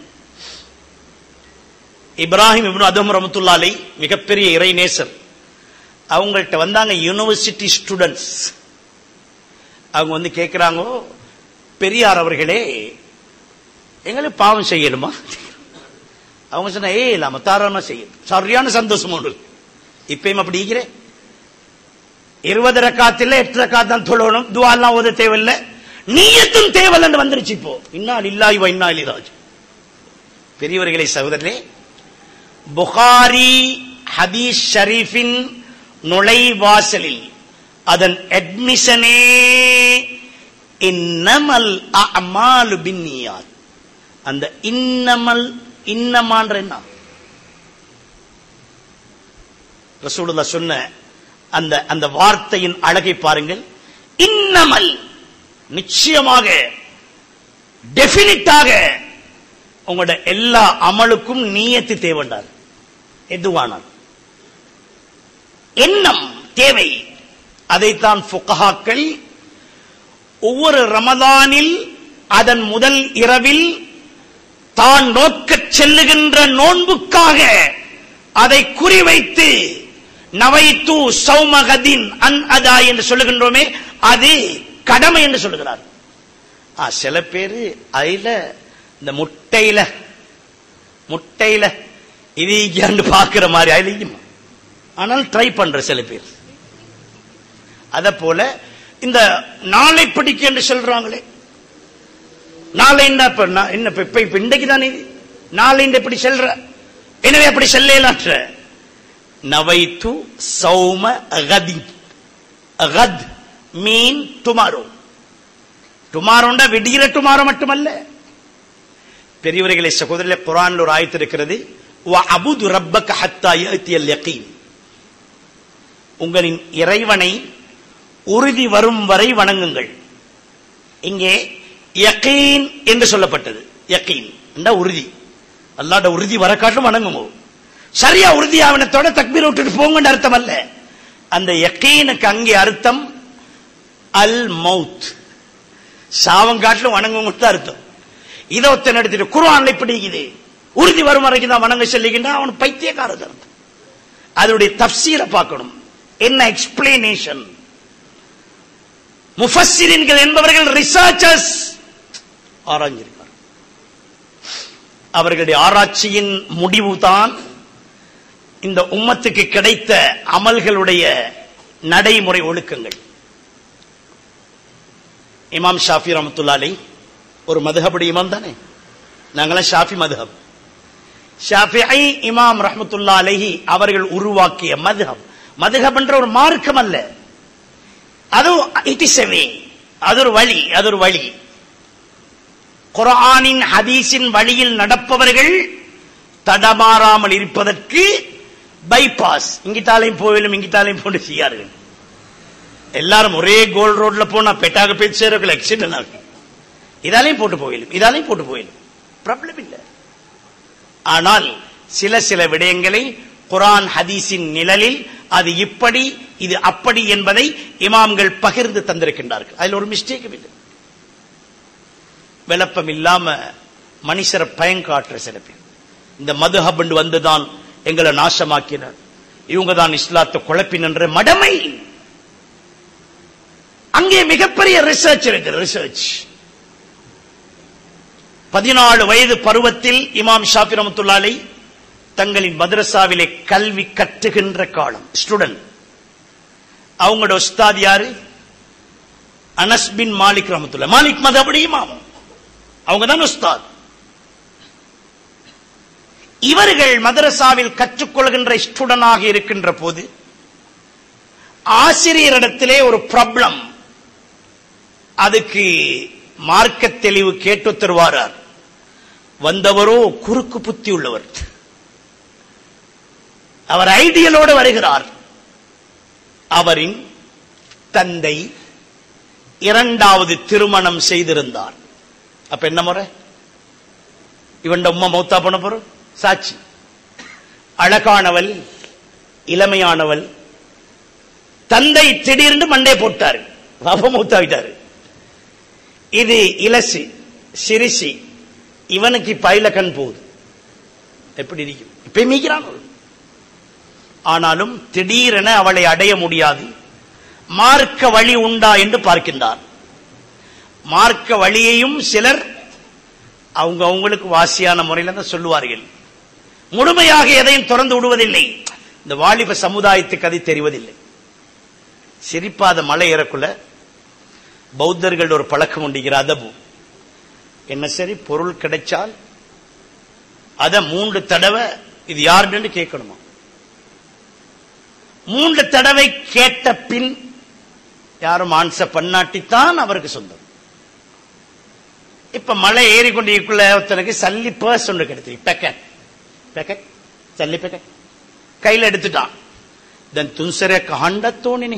இப்ராஹிம் இப்னு அதம் ரமத்துல்லாலை மிகப்பெரிய இறைநேசர் அவங்கள்ட்ட வந்தாங்க யூனிவர்சிட்டி ஸ்டூடெண்ட்ஸ் அவங்க வந்து கேட்கிறாங்க பெரியார் அவர்களே எங்களுக்கு பாவம் செய்யணுமா அவங்க சொன்ன ஏ இல்லாம தாராளமா செய்யும் சரியான சந்தோஷம் ஒன்று இப்பயும் அப்படி இருக்கிறேன் இருபது ரக்காத்தில் எட்டு ரக்காத் தான் தொழணும் துவாலாம் ஓத தேவையில்லை நீயத்தும் தேவையில்லைன்னு வந்துருச்சு இப்போ இன்னால் இல்லாய் இன்னா இலிராஜ் பெரியவர்களே சகோதரரே புகாரி ஹதீஸ் ஷரீஃபின் நுழைவாசலில் அதன் அட்மிஷனே இன்னமல் அமாலு பின்னியாத் அந்த இன்னமல் இன்னமான்ற என்ன ரசூலுல்லா சொன்ன அந்த அந்த வார்த்தையின் அழகை பாருங்கள் இன்னமல் நிச்சயமாக டெபினிட்டாக உங்களோட எல்லா அமலுக்கும் நீயத்து தேவைண்டார் எதுவானால் எண்ணம் தேவை அதைத்தான் ஃபுகஹாக்கள் ஒவ்வொரு ரமதானில் அதன் முதல் இரவில் தான் நோக்கச் செல்லுகின்ற நோன்புக்காக அதை குறிவைத்து நவைத்து சௌமகதின் அன் அதா என்று சொல்லுகின்றோமே அது கடமை என்று சொல்லுகிறார் ஆ, சில பேரு அதுல இந்த முட்டையில முட்டையில இது இங்கேயாண்டு பார்க்கிற மாதிரி அதுலயும் ஆனால் ட்ரை பண்ற சில பேர் அத போல இந்த நாளை படிக்க என்று சொல்றாங்களே நாளை என்ன இப்ப நான் என்ன இப்ப இப்ப இப்ப இன்றைக்கு தானே இது? நாளை இந்த இப்படி செல்ற எனவே அப்படி செல்லலாற்ற நவைத்து சௌம அகதி அகத் மீன் டுமாரோ டுமாரோண்டா விடிகிற டுமாரோ மட்டுமல்ல பெரியவர்களை சகோதரர்களே குரான்ல ஒரு ஆயத்து இருக்கிறது அபுது ரப்பக ஹத்தா யஅத்தியல் யகீன் உங்களின் இறைவனை உறுதி வரும் வரை வணங்குங்கள் இங்கே யகீன் என்று சொல்லப்பட்டது யகீன் என்ற உறுதி அல்லாட உறுதி வர காட்டும் வணங்குமோ சரியா உறுதி ஆவணத்தோட தக்பீர் விட்டுட்டு போங்கன்னு அர்த்தம் அல்ல அந்த யக்கீனுக்கு அங்கே அர்த்தம் அல் மவுத் சாவம் காட்டிலும் வணங்குங்க தான் அர்த்தம் இதை ஒத்தன் எடுத்துட்டு குர்ஆன்ல இப்படி இருக்குது உறுதி வரும் வரைக்கும் தான் வணங்க சொல்லிக்கின்றா அவன் பைத்தியக்காரது அர்த்தம் அதனுடைய தப்சீரை பார்க்கணும் என்ன எக்ஸ்பிளனேஷன் முஃபஸ்ஸிரின்கள் என்பவர்கள் ரிசர்ச்சர்ஸ் ஆராய்ஞ்சிருக்கார் அவர்களுடைய ஆராய்ச்சியின் முடிவுதான் இந்த உம்மத்துக்கு கிடைத்த அமல்களுடைய நடைமுறை ஒழுக்கங்கள் இமாம் ஷாஃபி ரமத்துல்லாலை ஒரு மதுஹபுடைய இமாம் தானே நாங்களாம் ஷாஃபி மதுஹப் ஷாஃபிஐ இமாம் ரஹமத்துல்லா அலைஹி அவர்கள் உருவாக்கிய மதுஹப் மதுஹப் என்ற ஒரு மார்க்கம் அல்ல அது இட் இஸ் வே அது ஒரு வழி அது ஒரு வழி குர்ஆனின் ஹதீஸின் வழியில் நடப்பவர்கள் தடமாறாமல் இருப்பதற்கு பைபாஸ் இங்கிட்டாலையும் போயிலும் இங்கிட்டாலையும் போட்டு செய்யார்கள் எல்லாரும் ஒரே கோல் ரோட்ல போனா பெட்டாக போய் சேரக்குள்ள ஆக்சிடென்ட் ஆகும் இதாலையும் போட்டு போயிலும் இதாலையும் போட்டு போயிலும் ப்ராப்ளம் இல்லை ஆனால் சில சில விடயங்களை குரான் ஹதீஸின் நிழலில் அது இப்படி இது அப்படி என்பதை இமாம்கள் பகிர்ந்து தந்திருக்கின்றார்கள் அதில் ஒரு மிஸ்டேக்கும் இல்லை விளப்பம் இல்லாம மனுஷரை பயங்காட்டுற சில பேர் இந்த மதுஹப் வந்துதான் எங்களை நாசமாக்கினர் இவங்க தான் இஸ்லாத்தை குழப்பினன்ற மடமை அங்கே மிகப்பெரிய ரிசர்ச் இருக்கு ரிசர்ச் பதினாலு வயது பருவத்தில் இமாம் ஷாஃபி ரமத்துல்லாலை தங்களின் மதரசாவிலே கல்வி கற்றுகின்ற காலம் ஸ்டூடெண்ட் அவங்களோட உஸ்தாத் யாரு அனஸ் பின் மாலிக் ரமத்துல்லா மாலிக் மதபடி இமாம் அவங்க தான் உஸ்தாத் இவர்கள் மதரசாவில் கற்றுக்கொள்கின்ற ஸ்டூடனாக இருக்கின்ற போது ஆசிரியரிடத்திலே ஒரு ப்ராப்ளம் அதுக்கு மார்க்க தெளிவு கேட்டு தருவாரார் வந்தவரோ குறுக்கு புத்தி உள்ளவர் அவர் ஐடியலோடு வருகிறார் அவரின் தந்தை இரண்டாவது திருமணம் செய்திருந்தார் அப்ப என்ன முறை இவன் உம்மா மௌத்தா பண்ண போறோம் சாட்சி அழகானவள் இளமையானவள் தந்தை திடீர்னு மண்டே போட்டாரு பாபா மௌத்தாவிட்டாரு இது இலசு சிரிசி இவனுக்கு பயில கண் போகுது எப்படி இருக்கும் இப்ப மீக்கிறான் ஆனாலும் திடீரென அவளை அடைய முடியாது மார்க்க வழி உண்டா என்று பார்க்கின்றார் மார்க்க வழியையும் சிலர் அவங்க அவங்களுக்கு வாசியான முறையில் தான் சொல்லுவார்கள் முழுமையாக எதையும் திறந்து விடுவதில்லை இந்த வாலிப சமுதாயத்துக்கு அது தெரிவதில்லை சிரிப்பாத மலை ஏறக்குள்ள பௌத்தர்கள் ஒரு பழக்கம் உண்டுகிற அதபு என்ன சரி பொருள் கிடைச்சால் அத மூன்று தடவை இது யாருன்னு கேட்கணுமா மூன்று தடவை கேட்ட பின் யாரும் ஆன்சர் பண்ணாட்டித்தான் அவருக்கு சொந்தம் இப்ப மலை ஏறிக்கொண்டிருக்குள்ள ஒருத்தனுக்கு சல்லி பர்ஸ் ஒன்று கிடைத்து பேக்கெட் பேக்கெட் சல்லி பேக்கெட் கையில் எடுத்துட்டான் ದನ್ ತುನ್ಸರೆ ಕಹಂಡ ತೋಣಿನಿ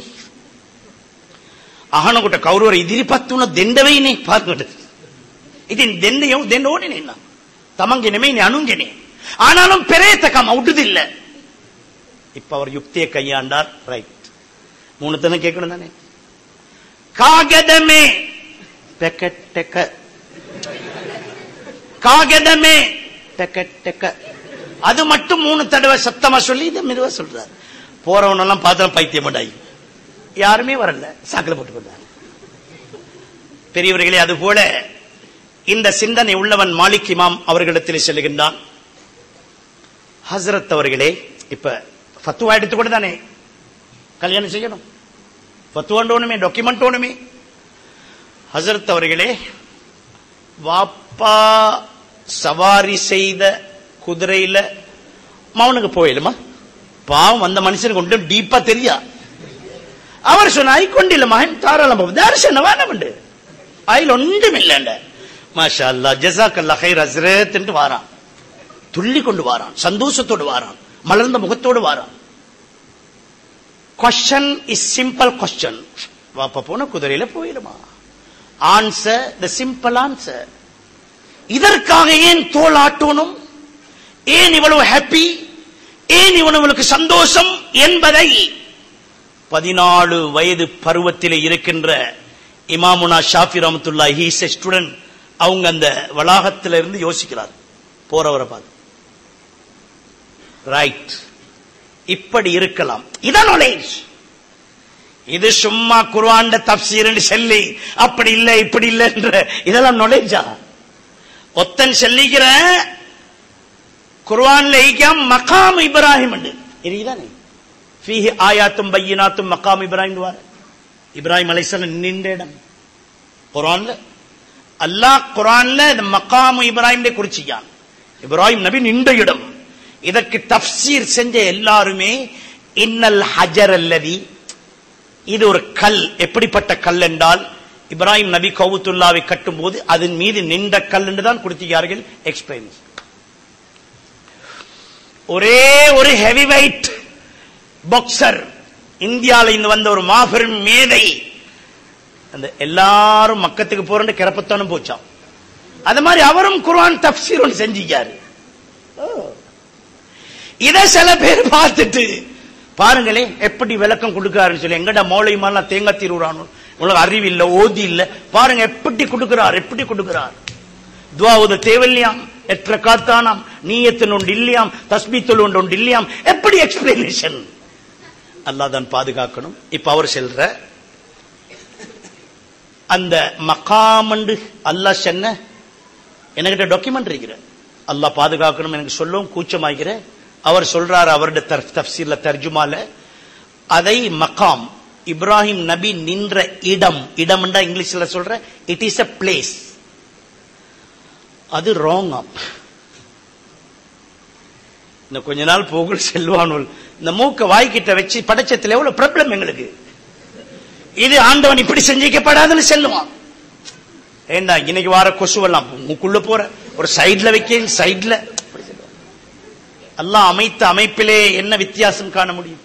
ಅಹಣಗುಟ ಕೌರವರ ಇದಿರಿ ಪತ್ತುನ ದೆಂಡವೈನಿ ಪಾರ್ಗಡ ಇದನ್ ದೆಂಡೆಯವು ದೆಂಡ ಓಡಿನಿ ನಾ ತಮಂಗೆ ನೆಮೆನಿ ಅನುಂಗೆನಿ ஆனாலும் பெரேத்தக்கம் விட்டுதில்ல இப்ப அவர் யுக்தியை கையாண்டார் ரைட் மூணு தானே கேட்கணும் தானே காகதமே பெக்கட்டெக்க காகதமே பெக்கட்டெக்க அது மட்டும் மூணு தடவை சத்தமா சொல்லி இதை மெதுவா சொல்றாரு போறவனெல்லாம் பார்த்தா பைத்தியம் மாட்டாய் யாருமே வரல சாக்கில் போட்டு கொண்டார் பெரியவர்களே அது போல இந்த சிந்தனை உள்ளவன் மாலிக் இமாம் அவர்களிடத்தில் செல்லுகின்றான் ஹசரத் அவர்களே இப்ப ஃபத்துவா எடுத்துக்கொண்டு தானே கல்யாணம் செய்யணும் ஃபத்துவாண்டு ஒண்ணுமே டாக்குமெண்ட் ஒண்ணுமே ஹசரத் அவர்களே வாப்பா சவாரி செய்த குதிரையில மௌனுக்கு போயிலுமா பாவம் அந்த மனுஷனுக்கு ஒன்றும் டீப்பா தெரியா அவர் சொன்ன ஐ கொண்டில்ல மகன் தாராளம் போகும் தரிசன வேணாமண்டு அதில் ஒன்றும் இல்லைண்ட மாஷா அல்லா ஜசாக் அல்லா ஹைர் ஹசரத் என்று வாரான் துள்ளி கொண்டு வாரான் சந்தோஷத்தோடு வாரான் மலர்ந்த முகத்தோடு வாரான் கொஸ்டன் இஸ் சிம்பிள் கொஸ்டன் வாப்ப போன குதிரையில போயிடுமா ஆன்சர் த சிம்பிள் ஆன்சர் இதற்காக ஏன் தோல் ஆட்டணும் ஏன் இவ்வளவு ஹாப்பி ஏன் இவனுக்கு சந்தோஷம் என்பதை பதினாலு வயது பருவத்தில் இருக்கின்ற இமாமுனா ஷாஃபி ரமத்துல்லா ஹீஸ் எ ஸ்டூடெண்ட் அவங்க அந்த வளாகத்தில் இருந்து யோசிக்கிறார் போறவரை பார்த்து ரைட் இப்படி இருக்கலாம் இதான் நாலேஜ் இது சும்மா குர்ஆன்ட தப்சீர்னு சொல்லி அப்படி இல்ல இப்படி இல்லன்ற இதெல்லாம் நாலேஜா ஒத்தன் சொல்லிக்கிற குர்ஆன்ல ஈக்கம் மகாம் இப்ராஹிம் உண்டு இதுதானே ஃபீஹி ஆயாத்தும் பையினாத்தும் மகாம் இப்ராஹிம் வார இப்ராஹிம் அலைஹிஸ்ஸலாம் நின்ற இடம் குர்ஆன்ல அல்லாஹ் குர்ஆன்ல இந்த மகாம் இப்ராஹிம் குறிச்சியான் இப்ராஹிம் நபி நின்ற இடம் இதற்கு தப்சீர் செஞ்ச எல்லாருமே இன்னல் ஹஜர் அல்லதி இது ஒரு கல் எப்படிப்பட்ட கல் என்றால் இப்ராஹிம் நபி கவுத்துல்லாவை கட்டும் போது அதன் மீது நின்ற கல் என்று தான் கொடுத்திருக்கிறார்கள் எக்ஸ்பிளைன்ஸ் ஒரே ஒரு ஹெவி வெயிட் பாக்ஸர் இந்தியால இருந்து வந்த ஒரு மாபெரும் மேதை அந்த எல்லாரும் மக்கத்துக்கு போறேன்னு கிறப்பத்தானும் போச்சான் அது மாதிரி அவரும் குர்ஆன் தப்சீர் ஒன்று செஞ்சிக்காரு இத சில பேர் பார்த்துட்டு பாருங்களே எப்படி விளக்கம் கொடுக்கிறாருன்னு சொல்லி எங்கட மௌலியமாலாம் தேங்காய் தீருறானோ உங்களுக்கு அறிவு இல்ல ஓதி இல்ல பாருங்க எப்படி கொடுக்கிறார் எப்படி கொடுக்கிறார் துவாவுது தேவையில்லையாம் எற்ற காத்தானாம் நீயத்தின் ஒன்று இல்லையாம் தஸ்பீத்தில் ஒன்று ஒன்று இல்லையாம் எப்படி எக்ஸ்பிளனேஷன் அல்லாஹ் தான் பாதுகாக்கணும் இப்ப அவர் செல்ற அந்த மகாமண்டு அல்லாஹ் சென்ன என்கிட்ட டாக்குமெண்ட் இருக்கிற அல்லாஹ் பாதுகாக்கணும் எனக்கு சொல்லவும் கூச்சமாகிற அவர் சொல்றார் அவருடைய தர்- தப்சீர்ல தர்ஜுமால அதை மகாம் இப்ராஹிம் நபி நின்ற இடம் இடம்ன்றா இங்கிலீஷ்ல சொல்ற இட் இஸ் a பிளேஸ் அது ராங் இன்னும் கொஞ்ச நாள் போகுல் செல்வானுள் இந்த மூக்க வாய்க்கிட்ட வச்சு படைச்சத்துல எவ்வளவு ப்ராப்ளம் எங்களுக்கு இது ஆண்டவன் இப்படி செஞ்சிக்கப்படாதுன்னு செல்லுவான் ஏண்டா இன்னைக்கு வார கொசுவெல்லாம் மூக்குள்ள போற ஒரு சைடுல வைக்க சைடுல அல்லாஹ் அமைத்த அமைப்பிலே என்ன வித்தியாசம் காண முடியும்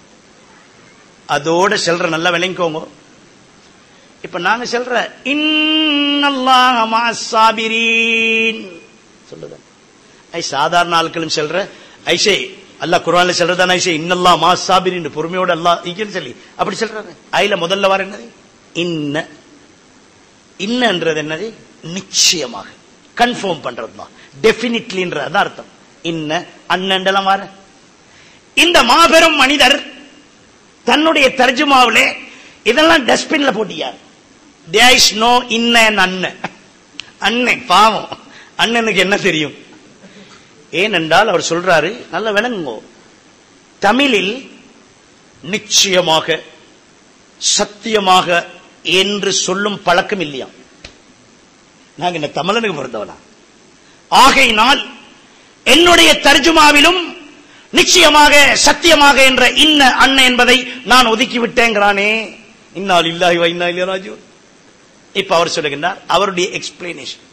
அதோட செல்ற நல்லா விளங்கிக்கோங்க இப்ப நாங்க செல்ற இன்னல்லாஹ மஅஸ்ஸாபிரீன் சொல்லுது ஐ சாதாரண ஆட்களும் செல்ற ஐஷே அல்லாஹ் குர்ஆன்ல சொல்றதான ஐஷே இன்னல்லாஹ் மஅஸ்ஸாபிரீன் பொறுமையோட அல்லாஹ் இங்கன்னு சொல்லி அப்படி சொல்றாரு ஐல முதல்ல வர என்னது இன்ன இன்னன்றது என்னது நிச்சயமாக கன்ஃபார்ம் பண்றதுதான் டெபினிட்லின்றது அர்த்தம் இன்ன அண்ணண்டெல்லாம் வர இந்த மாபெரும் மனிதர் தன்னுடைய தர்ஜுமாவிலே இதெல்லாம் டஸ்ட்பின்ல போட்டியார் there is no இன்ன அண்ணன் அண்ணன் பாவம் அண்ணனுக்கு என்ன தெரியும் ஏனென்றால் அவர் சொல்றாரு நல்ல விளங்குங்கோ தமிழில் நிச்சயமாக சத்தியமாக என்று சொல்லும் பழக்கம் இல்லையா நாங்க இந்த தமிழனுக்கு பிறந்தவனா ஆகையினால் என்னுடைய தர்ஜுமாவிலும் நிச்சயமாக சத்தியமாக என்ற இன்ன அண்ணன் என்பதை நான் ஒதுக்கி விட்டேங்கிறானே இன்னால் இல்லாஹி வ இன்னா இலைஹி ராஜிஊன் இப்ப அவர் சொல்லுகின்றார் அவருடைய எக்ஸ்பிளனேஷன்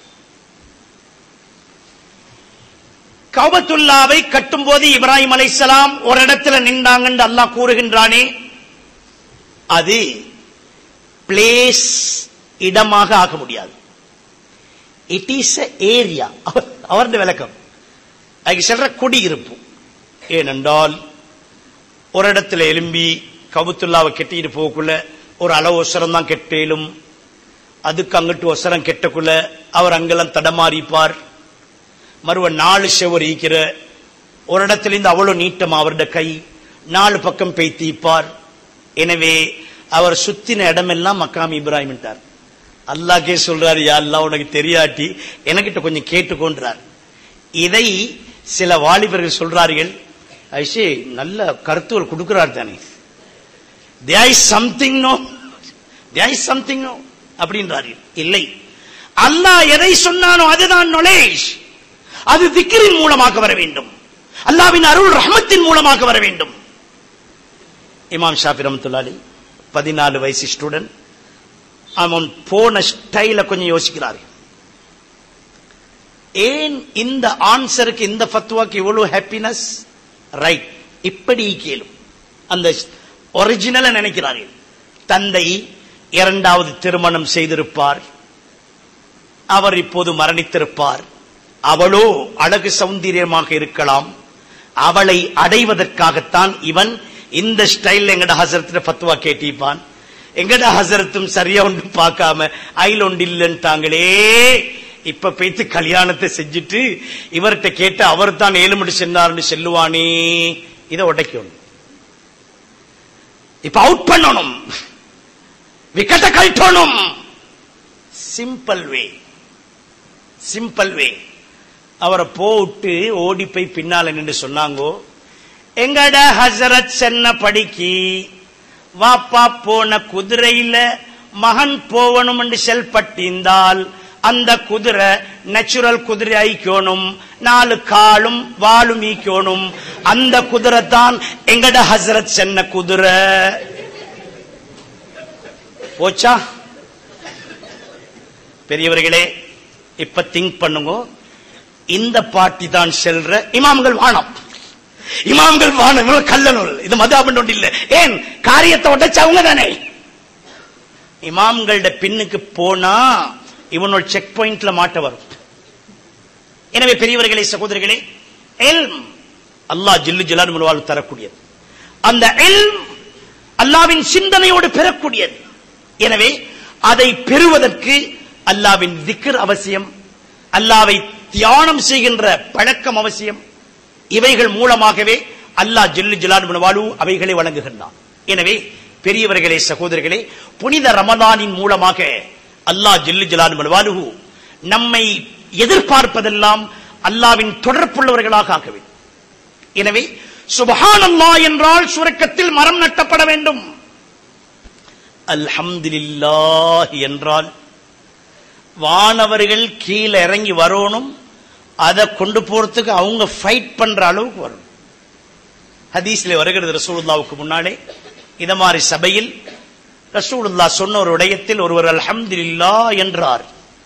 கௌபத்துல்லாவை கட்டும்போது இப்ராஹிம் அலைஹிஸ்ஸலாம் ஒரு இடத்துல நின்றாங்கன்னு அல்லாஹ் கூறுகின்றானே அது பிளேஸ் இடமாக ஆக முடியாது இட் இஸ் ஏரியா அவருடைய விளக்கம் அதுக்கு சொல்ற குடியிருப்பு ஏனென்றால் ஒரு இடத்துல எலும்பி கவுத்துல்லாவை கெட்டிட்டு போகக்குள்ள ஒரு அளவு ஒசரம் தான் கெட்டேலும் அதுக்கு அங்கிட்டு ஒசரம் கெட்டக்குள்ள அவர் அங்கெல்லாம் தடமாறிப்பார் மறுவ நாலு செவர் ஈக்கிற ஒரு இடத்துல இருந்து அவ்வளவு நீட்டம் அவருடைய கை நாலு பக்கம் பெய்த்தீப்பார் எனவே அவர் சுத்தின இடமெல்லாம் மக்காம் இப்ராஹிம்ட்டார் அல்லாஹ்கே சொல்றாரு யா அல்லாஹ் உனக்கு தெரியாட்டி எனக்கிட்ட கொஞ்சம் கேட்டுக்கொண்டார் இதை சில வாலிபர்கள் சொல்றார்கள் ஐஷே நல்ல கருத்துகள் கொடுக்கிறார் தானே there is something no there is something no அப்படின்றார்கள் இல்லை அல்லாஹ் எதை சொன்னானோ அதுதான் knowledge அது திக்ரின் மூலமாக வர வேண்டும் அல்லாவின் அருள் ரஹமத்தின் மூலமாக வர வேண்டும் இமாம் ஷாஃபி ரஹமத்துல்லாலி பதினாலு வயசு ஸ்டூடெண்ட் அவன் போன ஸ்டைல கொஞ்சம் யோசிக்கிறாரு ஏன் இந்த ஆன்சருக்கு இந்த ஃபத்வாக்கு இவ்வளவு ஹாப்பினஸ் ரைட் இப்படி கேளும் அந்த ஒரிஜினல நினைக்கிறார்கள் தந்தை இரண்டாவது திருமணம் செய்திருப்பார் அவர் இப்போது மரணித்திருப்பார் அவளோ அழகு சௌந்தரியமாக இருக்கலாம் அவளை அடைவதற்காகத்தான் இவன் இந்த ஸ்டைல் எங்கட ஹசரத்துல பத்துவா கேட்டிப்பான் எங்கட ஹசரத்தும் சரியா ஒன்று பார்க்காம ஐல் ஒன்று இல்லைன்ட்டாங்களே இப்ப பேத்து கல்யாணத்தை செஞ்சுட்டு இவர்கிட்ட கேட்டு அவர் தான் ஏழு மணி சென்னார்னு சொல்லுவானே இதை உடைக்கணும் இப்ப அவுட் பண்ணணும் விக்கெட்டை கழட்டணும் சிம்பிள் வே சிம்பிள் வே அவரை போட்டு ஓடி போய் பின்னால நின்று சொன்னாங்கோ எங்கட ஹசரத் சென்ன படிக்கி வாப்பா போன குதிரையில மகன் போவணும் என்று செல்பட்டிருந்தால் அந்த குதிரை நேச்சுரல் குதிரை ஐக்கோணும் நாலு காலும் வாலும் ஈக்கோணும் அந்த குதிரை தான் எங்கட ஹசரத் சென்ன குதிரை போச்சா பெரியவர்களே இப்ப திங்க் பண்ணுங்க இந்த பாட்டி தான் செல்ற இமாம்கள் வானம் இமாம்கள் வானம் இவங்க கல்லனூல் இது மதாபன் ஒன்று இல்ல ஏன் காரியத்தை உடைச்சு அவங்க தானே இமாம்களோட பின்னுக்கு போனா இவனோட செக் பாயிண்ட்ல மாட்ட வரும் எனவே பெரியவர்களே சகோதரிகளே எல்ம் அல்லாஹ் ஜில்லு ஜலால் முழுவால் தரக்கூடியது அந்த எல்ம் அல்லாவின் சிந்தனையோடு பெறக்கூடியது எனவே அதை பெறுவதற்கு அல்லாவின் திக்ர் அவசியம் அல்லாவை தியானம் செய்கின்ற பழக்கம் அவசியம் இவைகள் மூலமாகவே அல்லாஹ் ஜில்லு ஜலால் வாழ்வு அவைகளை வழங்குகின்றான் எனவே பெரியவர்களே சகோதரர்களே புனித ரமதானின் மூலமாக அல்லாஹ் ஜில்லு ஜலால் வாழ்வு நம்மை எதிர்பார்ப்பதெல்லாம் அல்லாவின் தொடர்புள்ளவர்களாக ஆக வேண்டும் எனவே சுபஹான் அல்லாஹ் என்றால் சுரக்கத்தில் மரம் நட்டப்பட வேண்டும் அல்ஹம்துலில்லாஹ் என்றால் வானவர்கள் கீழே இறங்கி வரணும் அதை கொண்டு போறதுக்கு அவங்க ஃபைட் பண்ற அளவுக்கு வரும் ஹதீஸ்ல வருகிறது ரசூலுல்லாவுக்கு முன்னாலே இத மாதிரி சபையில் ரசூலுல்லா சொன்ன ஒரு விடயத்தில் ஒருவர் அல்ஹம்துலில்லா என்றார்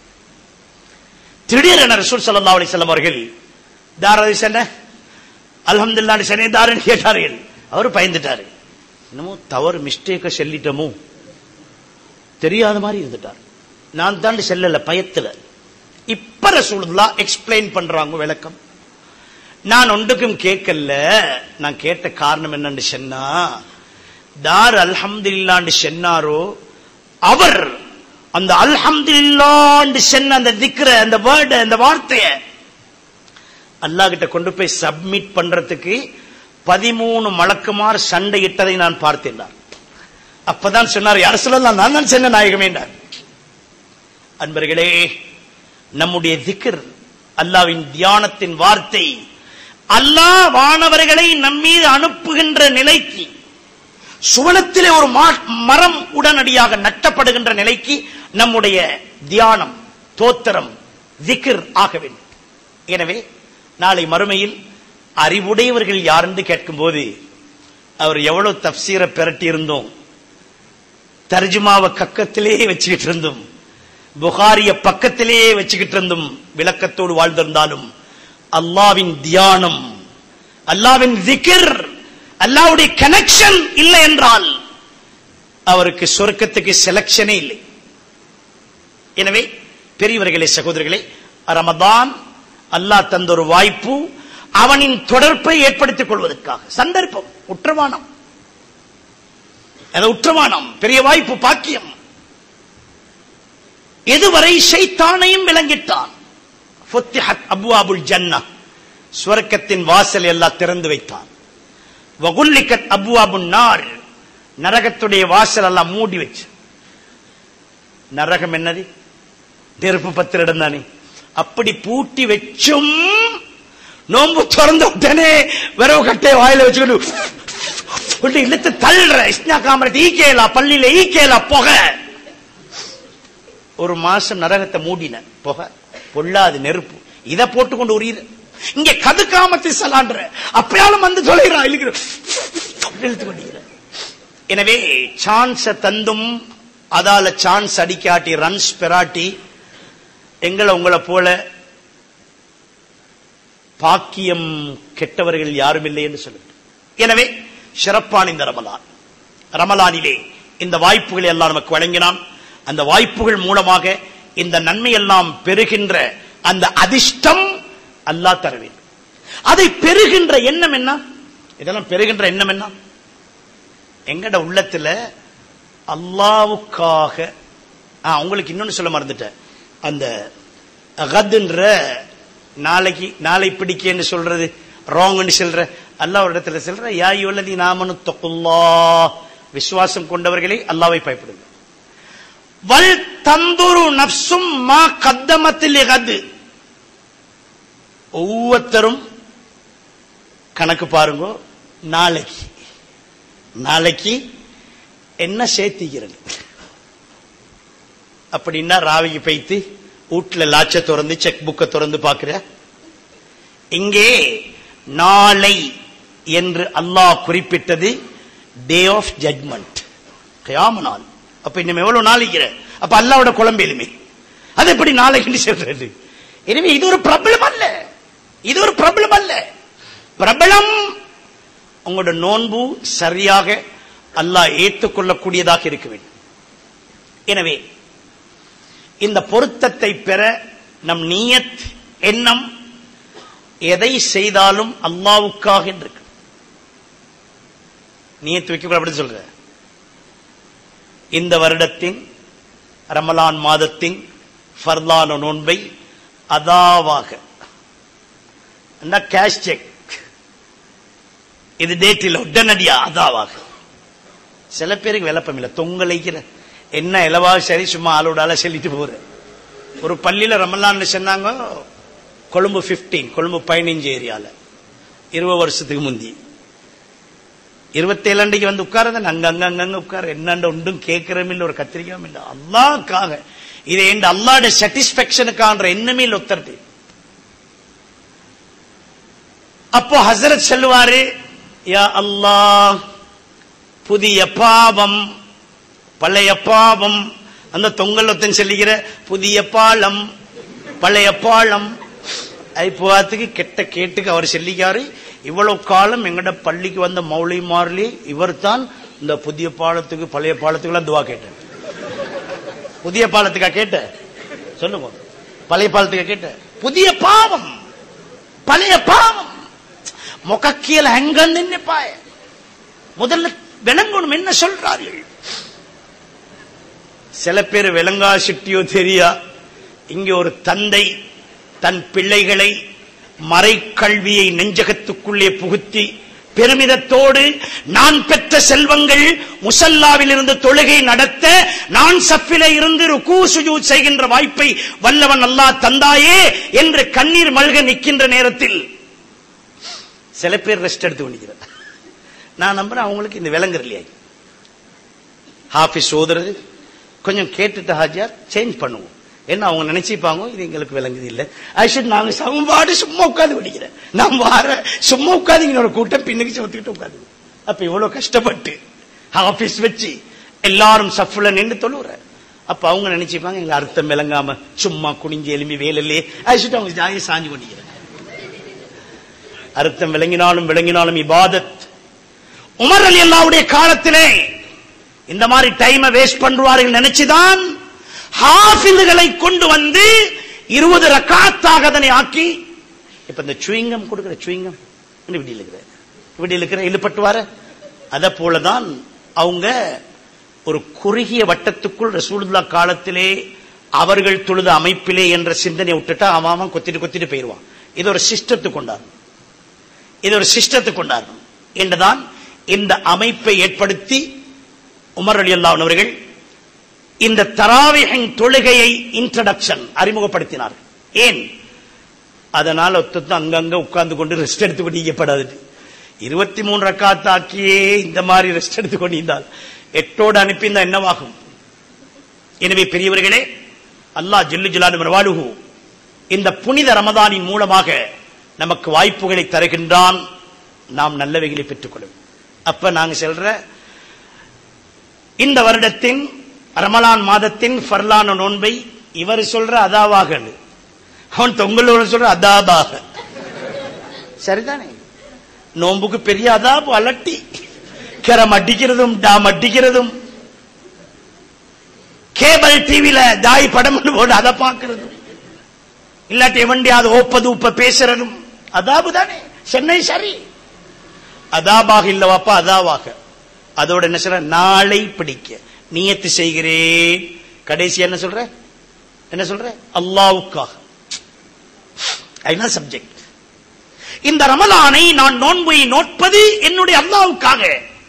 திடீரென ரசூல் ஸல்லல்லாஹு அலைஹி வஸல்லம் அவர்கள் தாரதி சென்ன அல்ஹம்துலில்லாஹ் சென்னை தாரன் கேட்டார்கள் அவர் பயந்துட்டாரு என்னமோ தவறு மிஸ்டேக்க சொல்லிட்டோமோ தெரியாத மாதிரி இருந்துட்டார் நான் தாண்டி செல்லல பயத்துல இப்ப ரசூலுல்லா எக்ஸ்பிளைன் பண்றாங்க விளக்கம் நான் ஒன்றுக்கும் கேட்கல நான் கேட்ட காரணம் என்னன்னு சொன்னா தார் அல்ஹம்துலில்லான்னு சொன்னாரோ அவர் அந்த அல்ஹம்துலில்லான்னு சொன்ன அந்த திக்ர அந்த வேர்டு அந்த வார்த்தைய அல்லாஹ் கிட்ட கொண்டு போய் சப்மிட் பண்றதுக்கு பதிமூணு மலக்குமார் சண்டையிட்டதை நான் பார்த்தேன் அப்பதான் சொன்னார் யார் சொல்லலாம் நான் தான் சென்ன நாயகமே என்றார் அன்பர்களே நம்முடைய திக்ர் அல்லாவின் தியானத்தின் வார்த்தை அல்லாஹ் வானவர்களை நம்மீது அனுப்புகின்ற நிலைக்கு சுவனத்திலே ஒரு மா- மரம் உடனடியாக நட்டப்படுகின்ற நிலைக்கு நம்முடைய தியானம் தோத்திரம் திக்ர் ஆக வேண்டும் எனவே நாளை மறுமையில் அறிவுடையவர்கள் யார் என்று கேட்கும்போது அவர் எவ்வளவு தப்சீரை பிரட்டி இருந்தோம் தர்ஜுமாவை கக்கத்திலே வச்சுக்கிட்டு இருந்தோம் புகாரிய பக்கத்திலே வச்சுக்கிட்டு இருந்தும் விளக்கத்தோடு வாழ்ந்திருந்தாலும் அல்லாவின் தியானம் அல்லாவின் திக்ர் அல்லாவுடைய கனெக்ஷன் இல்லை என்றால் அவருக்கு சொர்க்கத்துக்கு செலக்ஷனே இல்லை எனவே பெரியவர்களே சகோதரர்களே ரமதான் அல்லாஹ் தந்த ஒரு வாய்ப்பு அவனின் தொடர்பை ஏற்படுத்திக் கொள்வதற்காக சந்தர்ப்பம் உற்றமானம் அது உற்றமானம் பெரிய வாய்ப்பு பாக்கியம் எதுவரை ஷைத்தானையும் விளங்கிட்டான் ஃபுத்திஹத் அப்வாபுல் ஜன்னா சுவர்க்கத்தின் வாசல் எல்லாம் திறந்து வைத்தான் வகுல்லிக்கத் அப்வாபுன் நார் நரகத்துடைய வாசல் எல்லாம் மூடி வச்சு நரகம் என்னது நெருப்பு பத்திரிடம் தானே அப்படி பூட்டி வச்சும் நோன்பு திறந்த உடனே விரவு கட்டைய வாயில வச்சுக்கிட்டு கொண்டு இழுத்து தள்ளுற இஸ்னா காமரத்தை ஈக்கேலா பள்ளியில ஈக்கேலா புகை ஒரு மாசம் நரகத்தை மூடின புகை பொல்லாது நெருப்பு இத போட்டுக்கொண்டு உரியுற இங்க கதுக்காமத்து சலான்ற அப்பயாலும் வந்து தொலைகிறா இழுக்கிற இழுத்து கொண்டிருக்கிற எனவே சான்ஸ தந்தும் அதால சான்ஸ் அடிக்காட்டி ரன்ஸ் பெறாட்டி எங்களை உங்களை போல பாக்கியம் கெட்டவர்கள் யாரும் இல்லை என்று சொல்லுங்க எனவே சிறப்பான இந்த ரமலான் ரமலானிலே இந்த வாய்ப்புகளை எல்லாம் நமக்கு வழங்கினான் அந்த வாய்ப்புகள் மூலமாக இந்த நன்மை எல்லாம் பெறுகின்ற அந்த அதிர்ஷ்டம் அல்லாஹ் தர வேண்டும் அதை பெறுகின்ற எண்ணம் என்ன இதெல்லாம் பெறுகின்ற எண்ணம் என்ன எங்கட உள்ளத்துல அல்லாவுக்காக ஆ, உங்களுக்கு இன்னொன்னு சொல்ல மறந்துட்டேன் அந்த கதுன்ற நாளைக்கு நாளை பிடிக்கன்னு சொல்றது ராங்னு சொல்ற அல்லாஹ் ஒரு இடத்துல சொல்ற யா யுவல்லதி நாமனு தொக்குல்லா விசுவாசம் கொண்டவர்களே அல்லாவை பயப்படுங்க வல் தந்துரு நப்சும் மா கத்தமத்தில் கது ஒவ்வொருத்தரும் கணக்கு பாருங்க நாளைக்கு நாளைக்கு என்ன சேர்த்திக்கிறது அப்படின்னா ராவிக்கு பைத்து வீட்டுல லாச்ச திறந்து செக் புக்கை திறந்து பாக்குற இங்கே நாளை என்று அல்லாஹ் குறிப்பிட்டது டே ஆஃப் ஜட்மெண்ட் கயாம நாள் அப்ப இன்னும் எவ்வளவு நாளைக்கிற அப்ப அல்லாவோட குழம்பேலுமே அது எப்படி நாளைக்கு சொல்றது எனவே இது ஒரு பிரபலம் அல்ல இது ஒரு பிரபலம் அல்ல பிரபலம் உங்களோட நோன்பு சரியாக அல்லாஹ் ஏற்றுக்கொள்ளக்கூடியதாக இருக்க வேண்டும் எனவே இந்த பொருத்தத்தை பெற நம் நீயத் எண்ணம் எதை செய்தாலும் அல்லாவுக்காக என்று இருக்கு நீயத்து வைக்க அப்படி சொல்ற இந்த வருடத்தின் ரமலான் மாதத்தின் ஃபர்லான நோன்பை அதாவாக கேஷ் செக் இது டேட்டில் உடனடியா அதாவாக சில பேருக்கு விளப்பம் இல்லை தொங்கலைக்கிற என்ன இலவா சரி சும்மா ஆளோடால சொல்லிட்டு போற ஒரு பள்ளியில ரமலான்னு சொன்னாங்க கொழும்பு 15 கொழும்பு பதினஞ்சு ஏரியால இருபது வருஷத்துக்கு முந்தி இருபத்தேழு அன்றைக்கு வந்து உட்கார்ந்து அங்க அங்க அங்கங்க உட்கார என்னண்ட ஒன்றும் கேட்கிறோம் இல்ல ஒரு கத்திரிக்காயும் இல்ல அல்லாக்காக இது என் அல்லாட சாட்டிஸ்பேக்ஷனுக்கான்ற எண்ணமே இல்ல ஒத்தருது அப்போ ஹசரத் சொல்லுவாரு யா அல்லாஹ் புதிய பாவம் பழைய பாவம் அந்த தொங்கல் ஒத்தன் சொல்லுகிற புதிய பாலம் பழைய பாலம் ஐப்புவாத்துக்கு கெட்ட கேட்டுக்கு அவர் சொல்லிக்காரு இவ்வளவு காலம் எங்கட பள்ளிக்கு வந்த மௌலிமார்லி இவர் தான் இந்த புதிய பாலத்துக்கு பழைய பாலத்துக்குலாம் துவா கேட்டேன் புதிய பாலத்துக்கா கேட்ட சொல்லுங்க பழைய பாலத்துக்கா கேட்ட புதிய பாவம் பழைய பாவம் முகக்கியல் எங்க நின்னுப்பாய முதல்ல விளங்கணும் என்ன சொல்றார்கள் சில பேர் விளங்கா சிட்டியோ தெரியா இங்கே ஒரு தந்தை தன் பிள்ளைகளை மறைக்கல்வியை நெஞ்சகத்துக்குள்ளே புகுத்தி பெருமிதத்தோடு நான் பெற்ற செல்வங்கள் முசல்லாவில் இருந்து தொழுகை நடத்த நான் சப்பில இருந்து ருக்கு சுஜூத் செய்கின்ற வாய்ப்பை வல்லவன் அல்லாஹ் தந்தாயே என்று கண்ணீர் மல்க நிற்கின்ற நேரத்தில் சில பேர் ரெஸ்ட் எடுத்து கொண்டிருக்கிறார் நான் நம்புறேன் அவங்களுக்கு இந்த விலங்குற இல்லையா ஹாஃபிஸ் ஓதுறது கொஞ்சம் கேட்டுட்டு ஹாஜியார் சேஞ்ச் பண்ணுவோம் என்ன அவங்க நினைச்சுப்பாங்க இது எங்களுக்கு விளங்குது இல்ல ஐஷுட் நாங்க சமபாடு சும்மா உட்காந்து படிக்கிறேன் நான் வார சும்மா உட்காந்து என்னோட கூட்டம் பின்னுக்கு சோத்துக்கிட்டு உட்காந்து அப்ப இவ்வளவு கஷ்டப்பட்டு ஆபீஸ் வச்சு எல்லாரும் சஃப்ல நின்று தொழுற அப்ப அவங்க நினைச்சுப்பாங்க எங்களை அர்த்தம் விளங்காம சும்மா குனிஞ்சு எலும்பி வேலையிலே ஐஷுட் அவங்க ஜாயை சாஞ்சு கொண்டிருக்கிறேன் அர்த்தம் விளங்கினாலும் விளங்கினாலும் இபாதத் உமர் அலி அல்லாவுடைய காலத்திலே இந்த மாதிரி டைமை வேஸ்ட் பண்றார்கள் நினைச்சுதான் ஹாஃபில்களை கொண்டு வந்து இருபது ரக்காத்தாக அதனை ஆக்கி இப்ப இந்த சுவிங்கம் கொடுக்கிற சுவிங்கம் இப்படி இருக்கிற இப்படி இருக்கிற இழுப்பட்டுவார அத போலதான் அவங்க ஒரு குறுகிய வட்டத்துக்குள் ரசூலுல்லா காலத்திலே அவர்கள் தொழுத அமைப்பிலே என்ற சிந்தனை விட்டுட்டா அவன் அவன் கொத்திட்டு கொத்திட்டு போயிருவான் இது ஒரு சிஸ்டத்துக்கு கொண்டாடும் இது ஒரு சிஸ்டத்துக்கு கொண்டாடும் என்றுதான் இந்த அமைப்பை ஏற்படுத்தி உமர் அலி அல்லாஹ் அவர்கள் இந்த தராவிஹின் தொழுகையை இன்ட்ரடக்ஷன் அறிமுகப்படுத்தினார் ஏன் அதனால ஒத்தத்து அங்கங்க உட்கார்ந்து கொண்டு ரெஸ்ட் எடுத்து கொண்டிருக்கப்படாது இருபத்தி மூணு ரக்காத்தாக்கியே இந்த மாதிரி ரெஸ்ட் எடுத்து கொண்டிருந்தால் எட்டோடு அனுப்பியிருந்தா என்னவாகும் எனவே பெரியவர்களே அல்லாஹ் ஜில்லு ஜிலானு மர்வாலுகு இந்த புனித ரமதானின் மூலமாக நமக்கு வாய்ப்புகளை தருகின்றான் நாம் நல்லவைகளை பெற்றுக்கொள்ளும் அப்ப நாங்க சொல்ற இந்த வருடத்தின் ரமலான் மாதத்தின் ஃபர்லான நோன்பை இவர் சொல்ற அதாவாக அவன் தொங்கலோட சொல்ற அதாபாக சரிதானே நோன்புக்கு பெரிய அதாபு அலட்டி கிரம் அடிக்கிறதும் டாம் அடிக்கிறதும் கேபிள் டிவில தாய் படம் போட்டு அதை பார்க்கிறதும் இல்லாட்டி எவண்டியாவது ஓப்பது உப்ப பேசுறதும் அதாபு தானே சென்னை சரி அதாபாக இல்லவாப்பா அதாவாக அதோட என்ன சொல்ற நாளை பிடிக்க நியத்து செய்கிறேன் கடைசி என்ன சொல்ற என்ன சொல்ற அல்லாவுக்காக அதுதான் சப்ஜெக்ட் இந்த ரமலானை நான் நோன்பை நோட்பது என்னுடைய அல்லாவுக்காக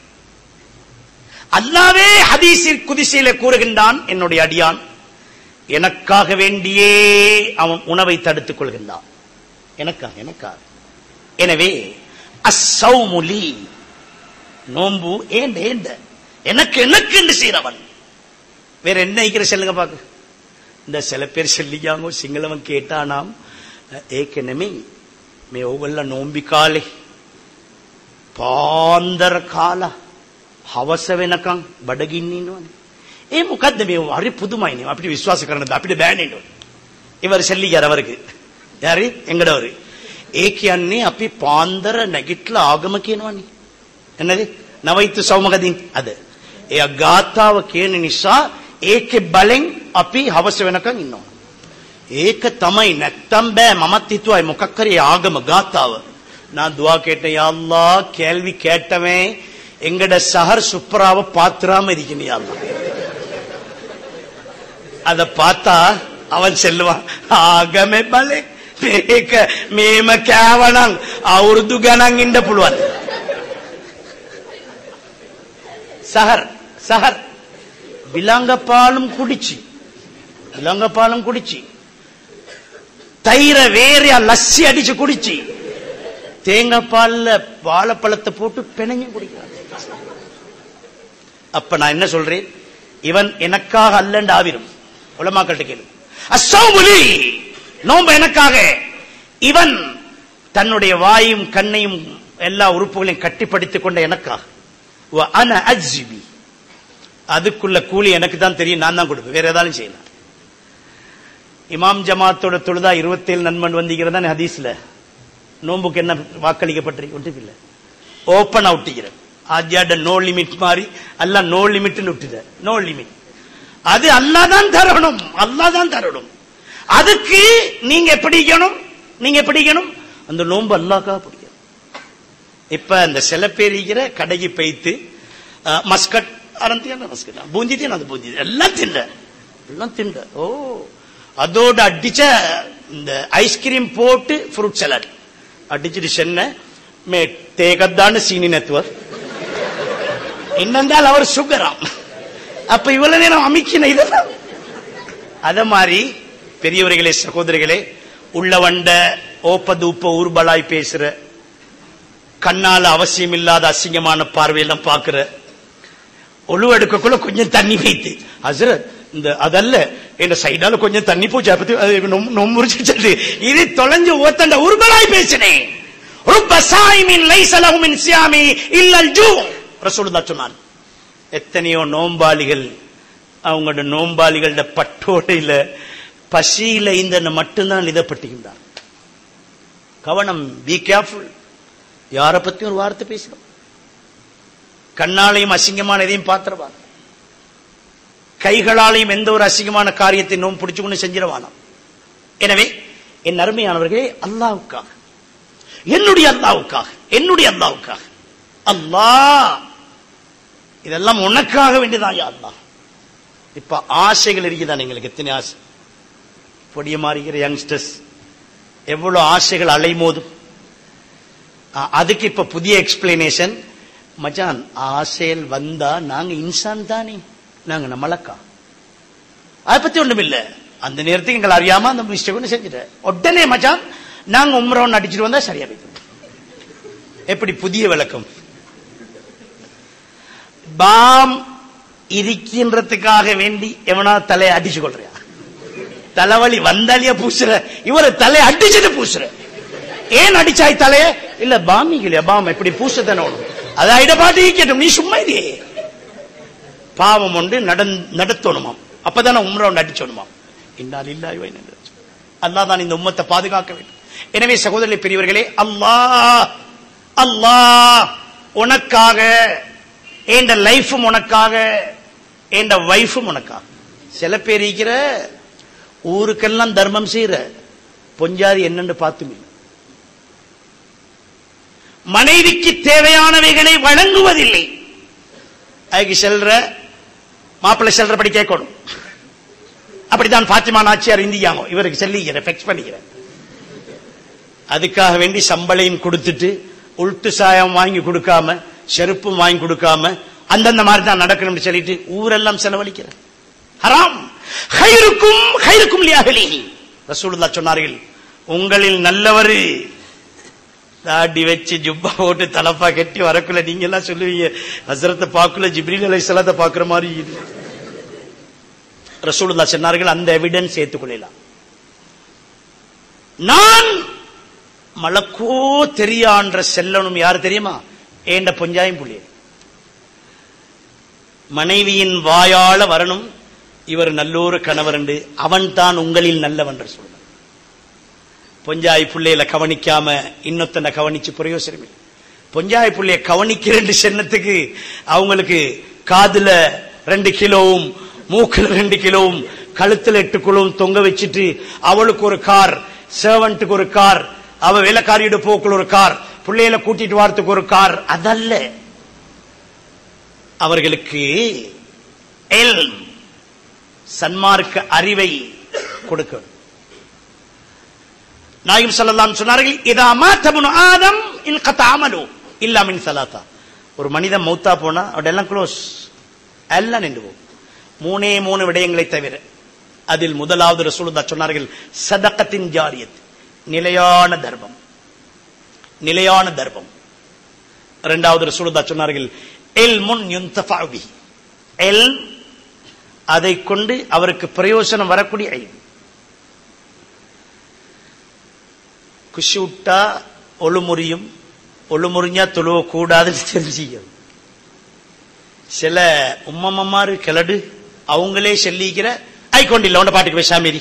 அல்லாவே ஹதீஸில் குதிசையில கூறுகின்றான் என்னுடைய அடியான் எனக்காக வேண்டியே அவன் உணவை தடுத்துக் கொள்கின்றான் எனக்காக எனக்காக எனவே அசௌமுலி நோம்பு ஏண்ட ஏண்ட எனக்கு எனக்கு என்று செய்யறவன் வேற என்ன இருக்கிற சொல்லுங்க பாக்க இந்த சில பேர் சொல்லிக்காங்க சிங்களவன் கேட்டானாம் ஏක නෙමෙයි මේ ඕගොල්ල නෝම්බි කාලේ පාන්දර කාලා හවස වෙනකන් බඩගින්න ඉන්නවනේ. ඒ මොකද්ද මේ හරි පුදුමයිනේ. අපිට විශ්වාස කරන්න අපිට බෑනේ නෝ. ඉවර සෙල්ලිගර අවருக்கு. யாரு எங்கடவரு ඒ කියන්නේ අපි පාන්දර නැගිටලා ආගම කියනවනේ. என்னது නවයිතු සෞමගදින් අද. එයා ගාතාව කියන නිසා ඒකේ බලෙන් අපි හවස වෙනකන් ඉන්නවා. ඒක තමයි නැත්තම් බෑ මමත් හිතුවයි මොකක් හරි ආගම ගාතාව நான் துவா கேட்டேன் யா அல்லாஹ் கேள்வி கேட்டவன் எங்கட சஹர் சுப்ராவ பாத்துராம இருக்கணும் யா அல்லாஹ் அத பார்த்தா அவன் செல்வான் ආගමේ බලේ මේක මේම කෑවනම් අවුරුදු ගණන් ඉන්න පුළුවන් சஹர் சஹர் விலங்கப்பாலும் குடிச்சு விலங்கப்பாலும் குடிச்சு தயிர வேறையா லஸ்ஸி அடிச்சு குடிச்சு தேங்காய் பால்ல வாழைப்பழத்தை போட்டு பிணைஞ்சு குடிக்கிறான் அப்ப நான் என்ன சொல்றேன் இவன் எனக்காக அல்லண்டு ஆவிரும் உலமாக்கள்கிட்ட கேளு அசௌமுலி நோம்பு எனக்காக இவன் தன்னுடைய வாயும் கண்ணையும் எல்லா உறுப்புகளையும் கட்டிப்படுத்திக் கொண்ட எனக்காக வ அன அஜ்ஜிபி அதுக்குள்ள கூலி எனக்கு தான் தெரியும் நான் தான் கொடுப்பேன் வேற ஏதாலும் செய்யலாம் இமாம் ஜமாத்தோட தொழுதா இருபத்தேழு நண்பன் வந்திக்கிறதா ஹதீஸ்ல நோம்புக்கு என்ன வாக்களிக்கப்பட்டிருக்கு ஒன்றும் இல்லை ஓப்பன் அவுட்டிக்கிற ஆஜியாட நோ லிமிட் மாதிரி அல்ல நோ லிமிட்னு விட்டுத நோ லிமிட் அது அல்லா தான் தரணும் அல்லா தான் தரணும் அதுக்கு நீங்க எப்படி இருக்கணும் நீங்க எப்படி இருக்கணும் அந்த நோன்பு அல்லாக்கா பிடிக்கும் இப்ப அந்த சில பேர் இருக்கிற கடைக்கு பைத்து அஹ், மஸ்கட் அறந்தியான மஸ்கட் பூந்தி தின்னு அது பூந்தி எல்லாம் தின்ன எல்லாம் தின்ன ஓ அதோட அடிச்ச இந்த ஐஸ்கிரீம் போட்டு ஃப்ரூட் சலாட் அடிச்சிட்டு சென்ன மே தேகத்தான்னு சீனி நெத்துவர் என்னென்றால் அவர் சுகராம் அப்ப இவ்வளவு நேரம் அமைக்கின இதெல்லாம் அத மாதிரி பெரியவர்களே சகோதரிகளே உள்ளவண்ட ஓப்ப தூப்ப ஊர்பலாய் பேசுற கண்ணால அவசியம் இல்லாத அசிங்கமான பார்வையெல்லாம் பாக்குற ஒழுவு எடுக்கக்குள்ள கொஞ்சம் தண்ணி வைத்து ஹசரத் இந்த அதல்ல என் சைடால கொஞ்சம் தண்ணி போச்சு அப்படி அது நொம்- நொம்புரிச்சு இது தொலைஞ்சு ஓத்தண்ட உருபலாய் பேசினேன் ருப்ப சாயிமின் லைசலகுமின் சியாமி இல்லல் ஜூ ரசூலுல்லாஹ் சொன்னான் எத்தனையோ நோம்பாளிகள் அவங்களோட நோம்பாளிகளோட பட்டோடையில பசியில இந்த மட்டும்தான் இதப்பட்டுகின்றார் கவனம் பி கேர்ஃபுல் யார பத்தியும் ஒரு வார்த்தை பேசுறோம் கண்ணாலையும் அசிங்கமான எதையும் பாத்திரவான் கைகளாலையும் எந்த ஒரு அசிங்கமான காரியத்தை நோம் பிடிச்சுக்கொண்டு செஞ்சிடவானாம் எனவே என் அருமையானவர்களே அல்லாவுக்காக என்னுடைய அல்லாவுக்காக என்னுடைய அல்லாவுக்காக அல்லாஹ் இதெல்லாம் உனக்காக வேண்டியதான் யா அல்லாஹ் இப்ப ஆசைகள் இருக்குதான் எங்களுக்கு எத்தனை ஆசை பொடிய மாறுகிற யங்ஸ்டர்ஸ் எவ்வளவு ஆசைகள் அலைமோதும் அ- அதுக்கு இப்ப புதிய எக்ஸ்பிளனேஷன் மச்சான் ஆசையில் வந்தா நாங்க இன்சான் தானே நாங்க நம்மளக்கா அதை பத்தி ஒண்ணும் இல்ல அந்த நேரத்துக்கு எங்களை அறியாம அந்த மிஸ்டேக் ஒன்று செஞ்சுட்டேன் உடனே மச்சான் நாங்க உம்ரவன் அடிச்சிட்டு வந்தா சரியா போயிடும் எப்படி புதிய விளக்கம் பாம் இருக்கின்றதுக்காக வேண்டி எவனா தலையை அடிச்சு கொள்றியா தலைவலி வந்தாலியா பூசுற இவரு தலையை அடிச்சுட்டு பூசுற ஏன் அடிச்சாய் தலைய இல்ல பாமிக்கலையா பாம் எப்படி பூச தானே அது ஐடபாட்டு கேட்டும் நீ சும்மா இதே பாவம் ஒன்று நடந் நடத்தணுமாம் அப்பதானே உம்ரா ஒன்று அடிச்சோணுமாம் இன்னால் இல்லாய் அல்லாஹ் தான் இந்த உம்மத்தை பாதுகாக்க வேண்டும் எனவே சகோதரர்களே பெரியவர்களே அல்லாஹ் அல்லாஹ் உனக்காக ஏண்ட லைஃபும் உனக்காக ஏண்ட வைஃபும் உனக்காக சில பேர் இருக்கிற ஊருக்கெல்லாம் தர்மம் செய்யற பொஞ்சாதி என்னன்னு பார்த்துமே மனைவிக்கு தேவையானவைகளை வழங்குவதில்லை அதுக்கு செல்ற மாப்பிள்ளை செல்றபடி கேட்கணும் அப்படித்தான் பாத்திமா நாச்சியார் இந்தியாமோ இவருக்கு செல்லிக்கிற ஃபெக்ஸ் பண்ணிக்கிற அதுக்காக வேண்டி சம்பளையும் கொடுத்துட்டு உள்ட்டு சாயம் வாங்கி கொடுக்காம செருப்பும் வாங்கி கொடுக்காம அந்தந்த மாதிரி தான் நடக்கணும்னு சொல்லிட்டு ஊரெல்லாம் செலவழிக்கிற ஹராம் ஹைருக்கும் ஹைருக்கும் லியாஹலி ரசூலுல்லாஹ் சொன்னார்கள் உங்களில் நல்லவர் தாடி வச்சு ஜுப்பா போட்டு தலப்பா கட்டி வரக்குள்ள நீங்க எல்லாம் சொல்லுவீங்க ஹசரத்தை பார்க்கல ஜிப்ரீல் அலைஹிஸ்ஸலாத்தை பார்க்குற மாதிரி இது ரசூலுல்லாஹ் சொன்னார்கள் அந்த எவிடன்ஸ் ஏத்துக்கொள்ளலாம் நான் மலக்கோ தெரியான்ற செல்லணும் யார் தெரியுமா ஏண்ட பொஞ்சாயும் புள்ளி மனைவியின் வாயால வரணும் இவர் நல்லோரு கணவர் அவன் தான் உங்களில் நல்லவன் சொல்ல பொஞ்சாய் புள்ளையில கவனிக்காம இன்னொத்தனை கவனிச்சு பிரயோசனம் இல்லை பொஞ்சாய் புள்ளைய கவனிக்கிறேன் சென்னத்துக்கு அவங்களுக்கு காதுல ரெண்டு கிலோவும் மூக்குல ரெண்டு கிலோவும் கழுத்துல எட்டு கிலோவும் தொங்க வச்சுட்டு அவளுக்கு ஒரு கார் சேவன்ட்டுக்கு ஒரு கார் அவ வேலைக்காரியோட போக்குல ஒரு கார் பிள்ளையில கூட்டிட்டு வரத்துக்கு ஒரு கார் அதல்ல அவர்களுக்கு எல்ம், சன்மார்க்க அறிவை கொடுக்கணும் நாயும் சொல்லலாம் சொன்னார்கள் இதா மாத்தமுன் ஆதம் இன் கத்தாமலோ இல்லா மின் சலாத்தா ஒரு மனிதன் மௌத்தா போனா அவடெல்லாம் க்ளோஸ் எல்லாம் நின்று போகும் மூணே மூணு விடயங்களை தவிர அதில் முதலாவது ரசூலுல்லா சொன்னார்கள் சதக்கத்தின் ஜாரியத் நிலையான தர்மம் நிலையான தர்மம் இரண்டாவது ரசூலுல்லா சொன்னார்கள் எல் முன் யுந்தஃபி எல் அதை கொண்டு அவருக்கு பிரயோசனம் வரக்கூடிய ஐம் குஷி விட்டா ஒழுமுறியும் ஒழுமுறிஞ்சா தொழுவ கூடாதுன்னு தெரிஞ்சுக்கும் சில உம்மம்மாரு கிளடு அவங்களே சொல்லிக்கிற ஐக்கொண்டில்ல உண்ட பாட்டுக்கு பேசாமேரி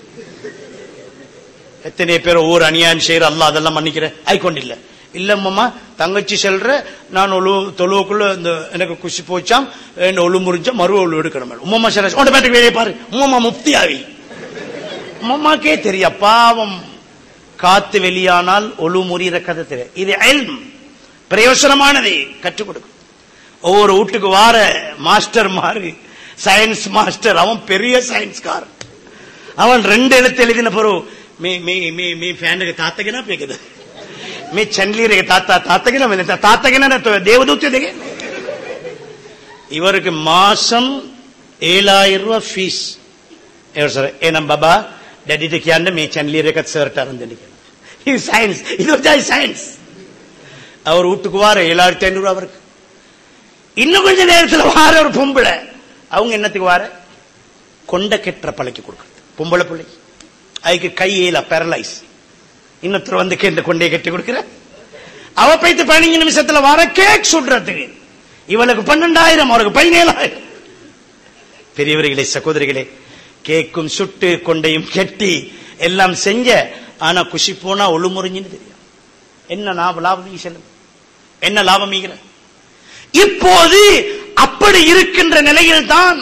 எத்தனை பேர் ஒவ்வொரு அநியாயம் செய்யற அல்ல அதெல்லாம் மன்னிக்கிற ஐக்கொண்டில்ல இல்ல அம்மா தங்கச்சி செல்ற நான் ஒழு தொழுவுக்குள்ள இந்த எனக்கு குஷி போச்சாம் என்ன ஒழு முறிஞ்சா மறு ஒழு எடுக்கணும் உம்மம்மா சில உண்ட பாட்டுக்கு வேலையை பாரு உம்மம்மா முப்தியாவி உம்மம்மாக்கே தெரியா பாவம் காத்து வெளியானால் ஒழு முறிகிற கதை தெரியும் இது எல்ம் பிரயோசனமானதை கற்றுக் கொடுக்கும் ஒவ்வொரு வீட்டுக்கு வார மாஸ்டர் மாறு சயின்ஸ் மாஸ்டர் அவன் பெரிய சயின்ஸ்கார் அவன் ரெண்டு எழுத்து எழுதின பிறகு మీ మీ మీ మీ ఫ్యాన్కి తాతగినా పేకదు మీ చండ్లీರಿಗೆ తాత తాతగిన తాతగిన దేవదూతదిಗೆ இவருக்கு மாசம் ஏழாயிரம் ரூபாய் ஃபீஸ் ఎవరు సార్ ఏ నమ్ బాబా డాడీ అంటే మీ చండ్లీ రేఖ சேர்ட்டார் இது சயின்ஸ் இது ஒரு சயின்ஸ் அவர் வீட்டுக்கு வார ஏழாயிரத்தி ஐநூறு ரூபா அவருக்கு இன்னும் கொஞ்ச நேரத்தில் வார ஒரு பொம்பளை அவங்க என்னத்துக்கு வார கொண்ட கெட்டுற பழக்கி கொடுக்குறது பொம்பளை பிள்ளைக்கு அதுக்கு கையில பேரலைஸ் இன்னொருத்தர் வந்து கேட்டு கொண்டே கட்டி கொடுக்கிற அவ பைத்து பதினஞ்சு நிமிஷத்துல வர கேக் சுடுறதுக்கு இவளுக்கு பன்னெண்டாயிரம் அவருக்கு பதினேழாயிரம் பெரியவர்களே சகோதரிகளே கேக்கும் சுட்டு கொண்டையும் கெட்டி எல்லாம் செஞ்ச ஆனா குஷி போனா ஒழுமுறிஞ்சுன்னு தெரியும் என்ன லாபம் லாபம் செல்லும் என்ன லாபம் ஈகிற இப்போது அப்படி இருக்கின்ற நிலையில்தான்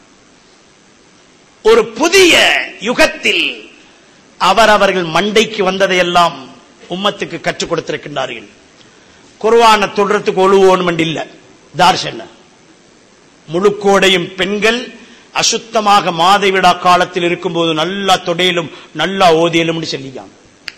ஒரு புதிய யுகத்தில் அவர் அவர்கள் மண்டைக்கு வந்ததையெல்லாம் உம்மத்துக்கு கற்றுக் கொடுத்திருக்கின்றார்கள் குர்வான தொடுறதுக்கு ஒழுவோன்னு இல்ல தார்ஷன்ன முழுக்கோடையும் பெண்கள் அசுத்தமாக மாதவிடா காலத்தில் இருக்கும்போது நல்லா தொடையிலும் நல்லா ஓதியலும் சொல்லிக்காங்க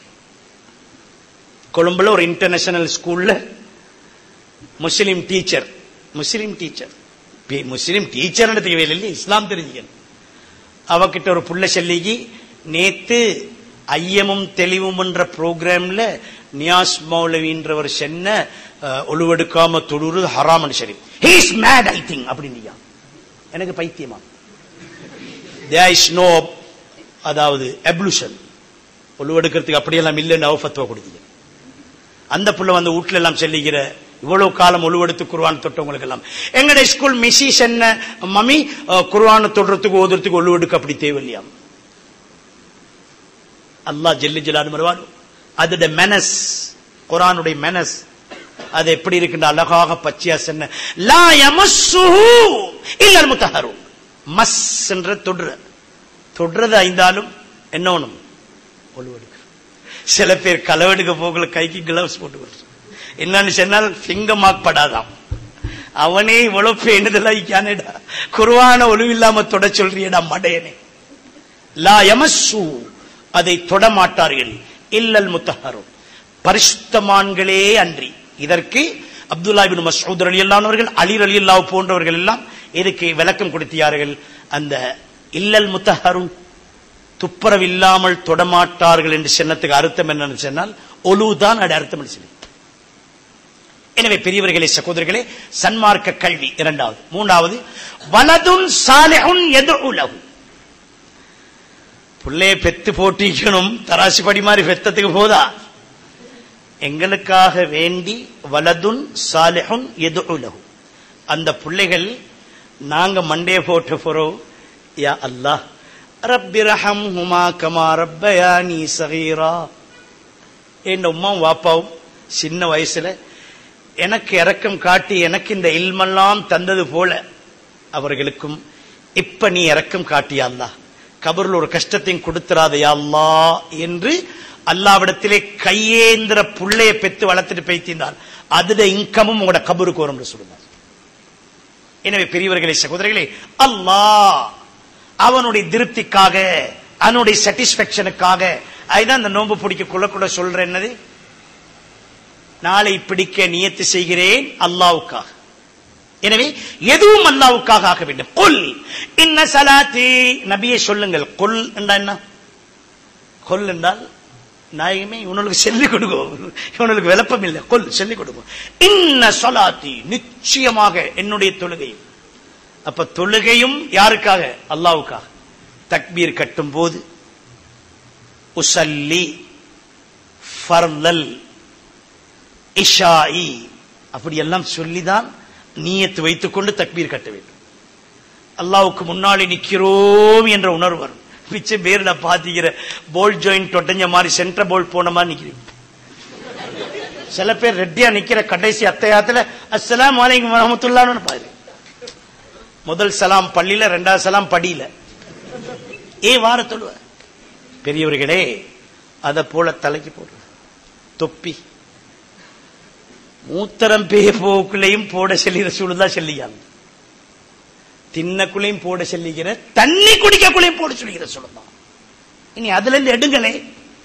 கொழும்புல ஒரு இன்டர்நேஷனல் ஸ்கூல்ல Muslim teacher Muslim teacher Muslim teacher இல்லை இஸ்லாம் தெரிஞ்சுக்கணும் அவகிட்ட ஒரு புள்ள செல்லிக்கு நேத்து ஐயமும் தெளிவும் என்ற ப்ரோக்ராம்ல நியாஸ் மௌலவின்றவர் சென்ன ஒழுவெடுக்காம தொழுறது ஹராமன் சரி ஹீஸ் மேட் ஐ திங்க் அப்படின்னு எனக்கு பைத்தியமா தேர் இஸ் நோ அதாவது எப்ளுஷன் ஒழுவெடுக்கிறதுக்கு அப்படியெல்லாம் இல்லைன்னு அவஃபத்துவ கொடுத்தீங்க அந்த புள்ள வந்து வீட்டுல எல்லாம் செல்லிக்கிற இவ்வளவு காலம் ஒழுவெடுத்து குருவான் தொட்டவங்களுக்கு எல்லாம் எங்களுடைய ஸ்கூல் மிஸ்ஸிஸ் என்ன மம்மி குருவான தொடுறதுக்கு ஓதுறதுக்கு ஒழுவெடுக்க அப்படி தேவையில்லையாம் அல்லாஹ் ஜெல்லி ஜலாடு வருவான் அதோட மெனஸ் குரானுடைய மெனஸ் அது எப்படி இருக்கின்ற அழகாக பச்சையா சொன்ன லா யமஸ்ஸுஹு இல்லல் முத்தஹரு மஸ் என்ற தொடுற தொடுறது ஐந்தாலும் என்ன ஒண்ணும் ஒழுவெடுக்க சில பேர் களவெடுக்க போகல கைக்கு கிளவுஸ் போட்டு என்னன்னு சொன்னால் ஃபிங்க மார்க் படாதாம் அவனே இவ்வளவு பேணுதலாய்க்கானேடா குருவான ஒழுவில்லாம தொட சொல்றியடா மடையனே லா யமஸ்ஸு அதை தொட மாட்டார்கள் இல்லல் முத்தஹரும் பரிசுத்தமான்களே அன்றி இதற்கு அப்துல்லா இபின் மசூத் அலி அல்லானவர்கள் அலி அலி அல்லாஹ் போன்றவர்கள் எல்லாம் இதுக்கு விளக்கம் கொடுத்தியார்கள் அந்த இல்லல் முத்தஹரும் துப்புரவில்லாமல் தொடமாட்டார்கள் என்று சொன்னதுக்கு அர்த்தம் என்னன்னு சொன்னால் ஒலுதான் அது அர்த்தம் என்று சொல்லி எனவே பெரியவர்களே சகோதரர்களே சன்மார்க்க கல்வி இரண்டாவது மூன்றாவது வலதுன் சாலிஹுன் எதுலகு புள்ளைய பெத்து போட்டிக்கணும் தராசி படி மாதிரி பெத்தத்துக்கு போதா எங்களுக்காக வேண்டி வலதுன் சாலிஹுன் எதுலகு அந்த பிள்ளைகள் நாங்க மண்டே போட்டு போறோம் யா அல்லாஹ் ரப்பி ரஹம் ஹுமா கமா ரப்பயானி சகீரா என் உம்மாவும் வாப்பாவும் சின்ன வயசுல எனக்கு இரக்கம் காட்டி எனக்கு இந்த இல்மெல்லாம் தந்தது போல அவர்களுக்கும் இப்ப நீ இரக்கம் காட்டியா அல்லா கபரில் ஒரு கஷ்டத்தையும் கொடுத்துறாதையா அல்லா என்று அல்லாவிடத்திலே கையேந்திர புள்ளைய பெத்து வளர்த்துட்டு பேய்த்திருந்தார் அதுட இன்கமும் உங்களோட கபருக்கு வரும் சொல்லுங்க எனவே பெரியவர்களே சகோதரர்களே அல்லாஹ் அவனுடைய திருப்திக்காக அவனுடைய சாட்டிஸ்பேக்ஷனுக்காக அதுதான் அந்த நோன்பு பிடிக்க கொள்ள கூட சொல்ற என்னது நாளை பிடிக்க நியத்து செய்கிறேன் அல்லாவுக்காக எனவே எதுவும் அல்லாவுக்காக ஆக வேண்டும் கொல் இன்ன சலாத்தி நபியை சொல்லுங்கள் கொல் என்றா என்ன கொல் என்றால் நாயகமே இவனுக்கு சொல்லிக் கொடுக்கும் இவனுக்கு விளப்பம் இல்லை கொல் சொல்லிக் கொடுக்கும் இன்ன சொலாத்தி நிச்சயமாக என்னுடைய தொழுகை அப்ப தொழுகையும் யாருக்காக அல்லாவுக்காக தக்பீர் கட்டும் போது உசல்லி ஃபர்லல் இஷாயி அப்படியெல்லாம் சொல்லிதான் நீயத்து வைத்துக் கொண்டு தக்பீர் கட்ட வேண்டும் அல்லாவுக்கு முன்னாடி நிக்கிறோம் என்ற உணர்வு வரும் மிச்ச பேர்ல பாத்திக்கிற போல் ஜாயிண்ட் ஒட்டஞ்ச மாதிரி சென்டர் போல் போன மாதிரி நிக்கிறீங்க சில பேர் ரெட்டியா நிக்கிற கடைசி அத்தையாத்துல அஸ்ஸலாம் வலைக்கும் வரமத்துல்லான்னு பாரு முதல் சலாம் பள்ளியில ரெண்டாவது சலாம் படியில ஏ வார தொழுவ பெரியவர்களே அத போல தலைக்கு போடுற தொப்பி மூத்தரம் பேய போக்குள்ளையும் போட செல்லிற சூழ்தான் செல்லியாங்க தின்னக்குள்ளையும் போட செல்லிக்கிற தண்ணி குடிக்கக்குள்ளையும் போட சொல்லிக்கிற சொல்லுதான் இனி அதுல இருந்து எடுங்களே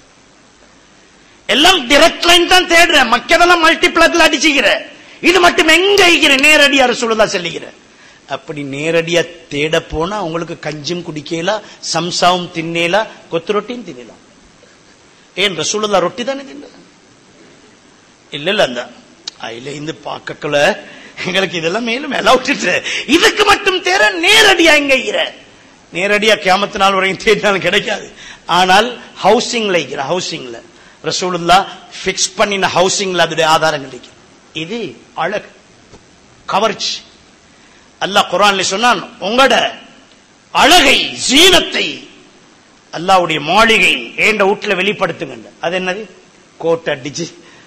எல்லாம் டிரெக்ட் லைன் தான் தேடுற மக்கதெல்லாம் மல்டிப்ளக்ல அடிச்சுக்கிற இது மட்டும் எங்க ஐக்கிற நேரடியா சொல்லுதா செல்லுகிற அப்படி நேரடியா தேட போனா உங்களுக்கு கஞ்சும் குடிக்கலாம் சம்சாவும் தின்னேலாம் கொத்து ரொட்டியும் தின்னலாம் ஏன் ரசூலுல்லா ரொட்டி தானே தின்ன இல்ல இல்ல அந்த அதுல இந்த பாக்கக்குள்ள எங்களுக்கு இதெல்லாம் மேலும் விட்டுட்டு இதுக்கு மட்டும் தேர நேரடியா எங்க இற நேரடியா கியாமத்து நாள் வரைக்கும் தேடினாலும் கிடைக்காது ஆனால் ஹவுசிங்ல இருக்கிற ஹவுசிங்ல ரசூலுல்லா பிக்ஸ் பண்ணின ஹவுசிங்ல அதோடைய ஆதாரம் கிடைக்கும் இது அழகு கவர்ச்சி அல்லாஹ் குரான்ல சொன்னான் உங்களோட அழகை ஜீனத்தை அல்லாவுடைய மாளிகை ஏண்ட வீட்டுல வெளிப்படுத்துங்க அது என்னது கோட்டை அடிச்சு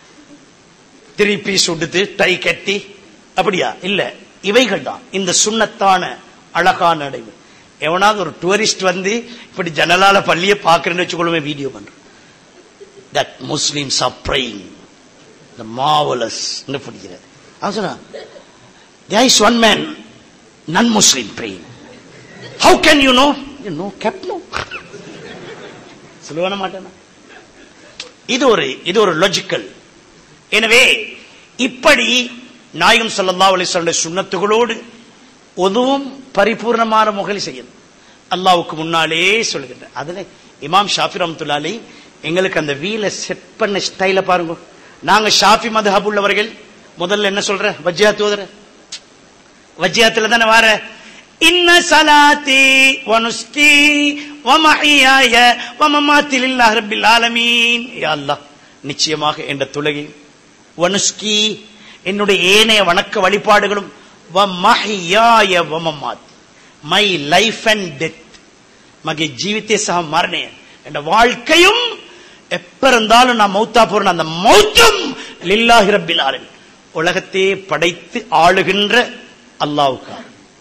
த்ரீ பீஸ் உடுத்து டை கட்டி அப்படியா இல்ல இவைகள் தான் இந்த சுண்ணத்தான அழகான நடைவு எவனாவது ஒரு டூரிஸ்ட் வந்து இப்படி ஜனலால பள்ளியை பாக்குறேன்னு வச்சுக்கொள்ளுமே வீடியோ பண்ற that Muslims are praying the மாவலஸ் பிடிக்கிறது அவன் சொன்னான் there is one man non-Muslim praying. How can you know? You know, kept no. சொல்லுவான மாட்டேனா இது ஒரு இது ஒரு லாஜிக்கல் எனவே இப்படி நாயகம் ஸல்லல்லாஹு அலைஹி வஸல்லம் சுன்னத்துகளோடு ஒதுவும் பரிபூர்ணமான முகல் செய்யணும் அல்லாஹ்வுக்கு முன்னாலே சொல்கின்ற அதுல இமாம் ஷாஃபி ரஹ்மத்துல்லாஹி எங்களுக்கு அந்த வீல செட் பண்ண ஸ்டைல பாருங்க நாங்க ஷாஃபி மதுஹப் உள்ளவர்கள் முதல்ல என்ன சொல்ற வஜ்ஜியாத் ஓதுற வஜ்ஜியாத்துல தானே வார இன்ன சலாத்தி வனுஸ்கி வமஹியாய வமமாத்தி லில்லாஹி ரப்பில் ஆலமீன் யா அல்லாஹ் நிச்சயமாக என்ற தொழுகை வனுஸ்கி என்னுடைய ஏனைய வணக்க வழிபாடுகளும் வமஹியாய வமமாத் மை லைஃப் அண்ட் டெத் மகே ஜீவித்தே சக மரணே என்ற வாழ்க்கையும் எப்ப இருந்தாலும் நான் மௌத்தா போறேன் அந்த மௌத்தும் லில்லாஹி ரப்பில் ஆலமீன் உலகத்தையே படைத்து ஆளுகின்ற அல்லாவுக்கா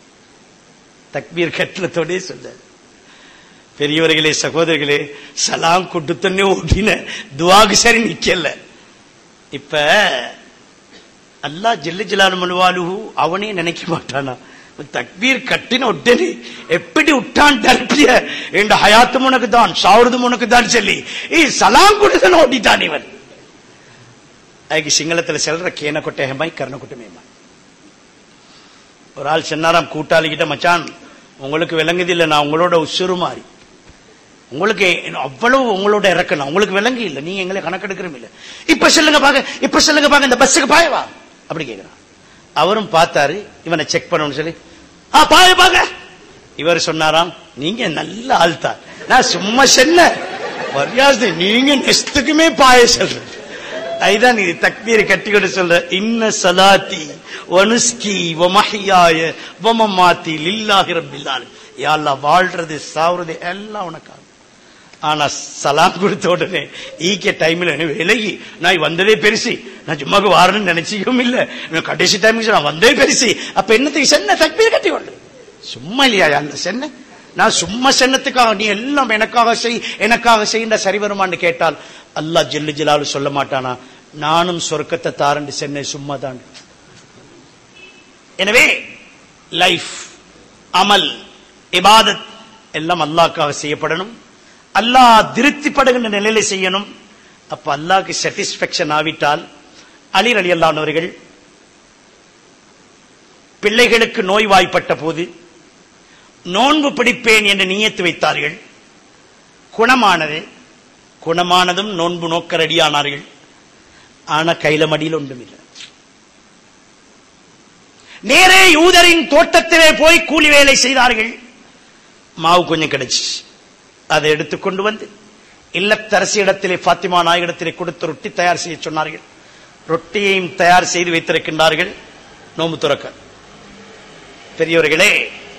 தக்பீர் கட்டளத்தோடே சொல்ல பெரியவர்களே சகோதரர்களே சலாம் கொடுத்தனே ஓடின துவாக்கு சரி நிக்கல இப்ப அல்லாஹ் ஜெல்ல ஜலாலு மனுவாலு அவனே நினைக்க மாட்டானா தக்பீர் கட்டின உடனே எப்படி விட்டான் டர்பிய என்ற ஹயாத்தும் உனக்கு தான் சாவுறதும் உனக்கு தான் சொல்லி ஏ சலாம் கொடுத்தன ஓடிட்டான் இவன் அதுக்கு சிங்களத்துல செல்ற கேன கொட்டேகமாய் கர்ண கொட்டமேமாய் ஒரு ஆள் சொன்னாராம் கூட்டாளிகிட்ட மச்சான் உங்களுக்கு விளங்குது இல்ல நான் உங்களோட உசுறு மாறி உங்களுக்கு அவ்வளவு உங்களோட இறக்கணும் உங்களுக்கு விளங்கி இல்ல நீங்க எங்களை கணக்கெடுக்கிறோம் இல்ல இப்ப சொல்லுங்க பாக்க இப்ப சொல்லுங்க பாக்க இந்த பஸ்ஸுக்கு பாயவா அப்படி கேக்குறான் அவரும் பார்த்தாரு இவனை செக் பண்ணணும்னு சொல்லி ஆ பாய பாக்க இவர் சொன்னாராம் நீங்க நல்ல ஆள் தான் நான் சும்மா சொன்ன மரியாதை நீங்க நெஸ்துக்குமே பாய சொல்ற அதுதான் நீ தக்பீரை கட்டி கொண்டு சொல்ற இன்ன சலாத்தி வனுஸ்கி வமஹியாய வமமாத்தி லில்லாஹி ரப்பில் ஆலமீன் யா அல்லாஹ் வாழ்றது சாவுறது எல்லாம் உனக்காக ஆனா சலாம் கொடுத்த உடனே ஈக்க டைம்ல என்ன விலகி நான் வந்ததே பெருசு நான் சும்மாக்கு வாரணும்னு நினைச்சிக்கவும் இல்ல நான் கடைசி டைமுக்கு நான் வந்தே பெருசு அப்ப என்னத்துக்கு சென்ன தக்பீர் கட்டி கொண்டு சும்மா இல்லையா அந்த சென்ன நான் சும்மா சென்னத்துக்காக நீ எல்லாம் எனக்காக செய் எனக்காக செய்ய சரி வருமான்னு கேட்டால் அல்லாஹ் ஜெல்லு ஜலாலு சொல்ல மாட்டானா நானும் சொர்க்கத்தை தாரண்டு சென்னை சும்மா தான் எனவே லைஃப் அமல் இபாதத் எல்லாம் அல்லாஹ்க்காக செய்யப்படணும் அல்லாஹ் திருப்திப்படுகின்ற நிலையில செய்யணும் அப்ப அல்லாஹ்க்கு சாட்டிஸ்பேக்ஷன் ஆவிட்டால் அலி அலி அல்லானவர்கள் பிள்ளைகளுக்கு நோய்வாய்ப்பட்ட போது நோன்பு பிடிப்பேன் என்று நியத்து வைத்தார்கள் குணமானது குணமானதும் நோன்பு நோக்க ரெடியானார்கள் ஆனா கையில மடியில் ஒன்றும் இல்லை நேரே யூதரின் தோட்டத்திலே போய் கூலி வேலை செய்தார்கள் மாவு கொஞ்சம் கிடைச்சு அதை எடுத்துக்கொண்டு வந்து இல்லத்தரசி இடத்திலே பாத்திமா நாயகத்திலே கொடுத்து ரொட்டி தயார் செய்ய சொன்னார்கள் ரொட்டியையும் தயார் செய்து வைத்திருக்கின்றார்கள் நோம்பு துறக்க பெரியவர்களே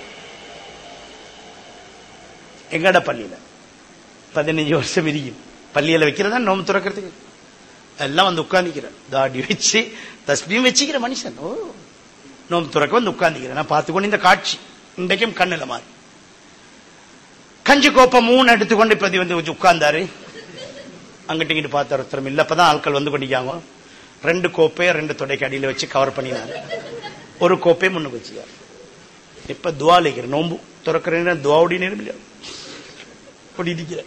எங்கட பள்ளியில பதினஞ்சு வருஷம் விரியும் பள்ளியில வைக்கிறதா நோம்பு துறக்கிறதுக்கு எல்லாம் வந்து உட்கார்ந்துக்கிறேன் தாடி வச்சு தஸ்பியும் வச்சுக்கிற மனுஷன் ஓ நோம்பு துறக்க வந்து உட்கார்ந்துக்கிறேன் நான் பார்த்துக்கொண்டு இந்த காட்சி இன்றைக்கும் கண்ணில் மாறி கஞ்சி கோப்பை மூணு எடுத்துக்கொண்டு இப்ப வந்து கொஞ்சம் உட்கார்ந்தாரு அங்கிட்டு இங்கிட்டு பார்த்தாரு ஒருத்தரும் இல்ல அப்பதான் ஆட்கள் வந்து கொண்டிருக்காங்க ரெண்டு கோப்பையை ரெண்டு தொடைக்கு அடியில வச்சு கவர் பண்ணினாரு ஒரு கோப்பையை முன்னுக்கு வச்சுக்காரு இப்ப துவா லிக்கிறேன் நோம்பு துறக்கிறேன் துவாவுடைய நேரம் இல்லையா இப்படி இருக்கிற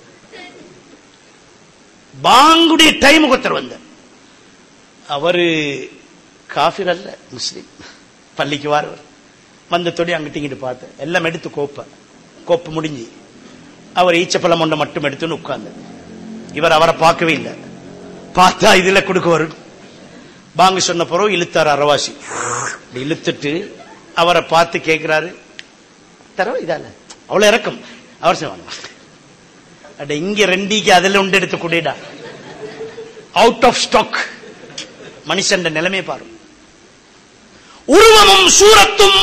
பாங்குடைய டைம் ஒருத்தர் வந்த அவரு காஃபிர் அல்ல முஸ்லீம் பள்ளிக்கு வாரவர் வந்த தொடி அங்கிட்டு இங்கிட்டு பார்த்தேன் எல்லாம் எடுத்து கோப்பை கோப்பு முடிஞ்சு அவர் ஈச்சப்பழம் ஒன்றை மட்டும் எடுத்துன்னு உட்கார்ந்து இவர் அவரை பார்க்கவே இல்லை பார்த்தா இதுல கொடுக்க வரும் பாங்கு சொன்ன பிறகு இழுத்தாரு அரவாசி இப்படி இழுத்துட்டு அவரை பார்த்து கேட்கிறாரு தரவா இதால அவ்வளவு இறக்கம் அவர் சொல்லுவாங்க அட இங்க ரெண்டிக்கு அதுல உண்டு எடுத்து குடிடா அவுட் ஆஃப் ஸ்டாக் மனுஷன் நிலைமை பாரு உருவமும் சூரத்தும்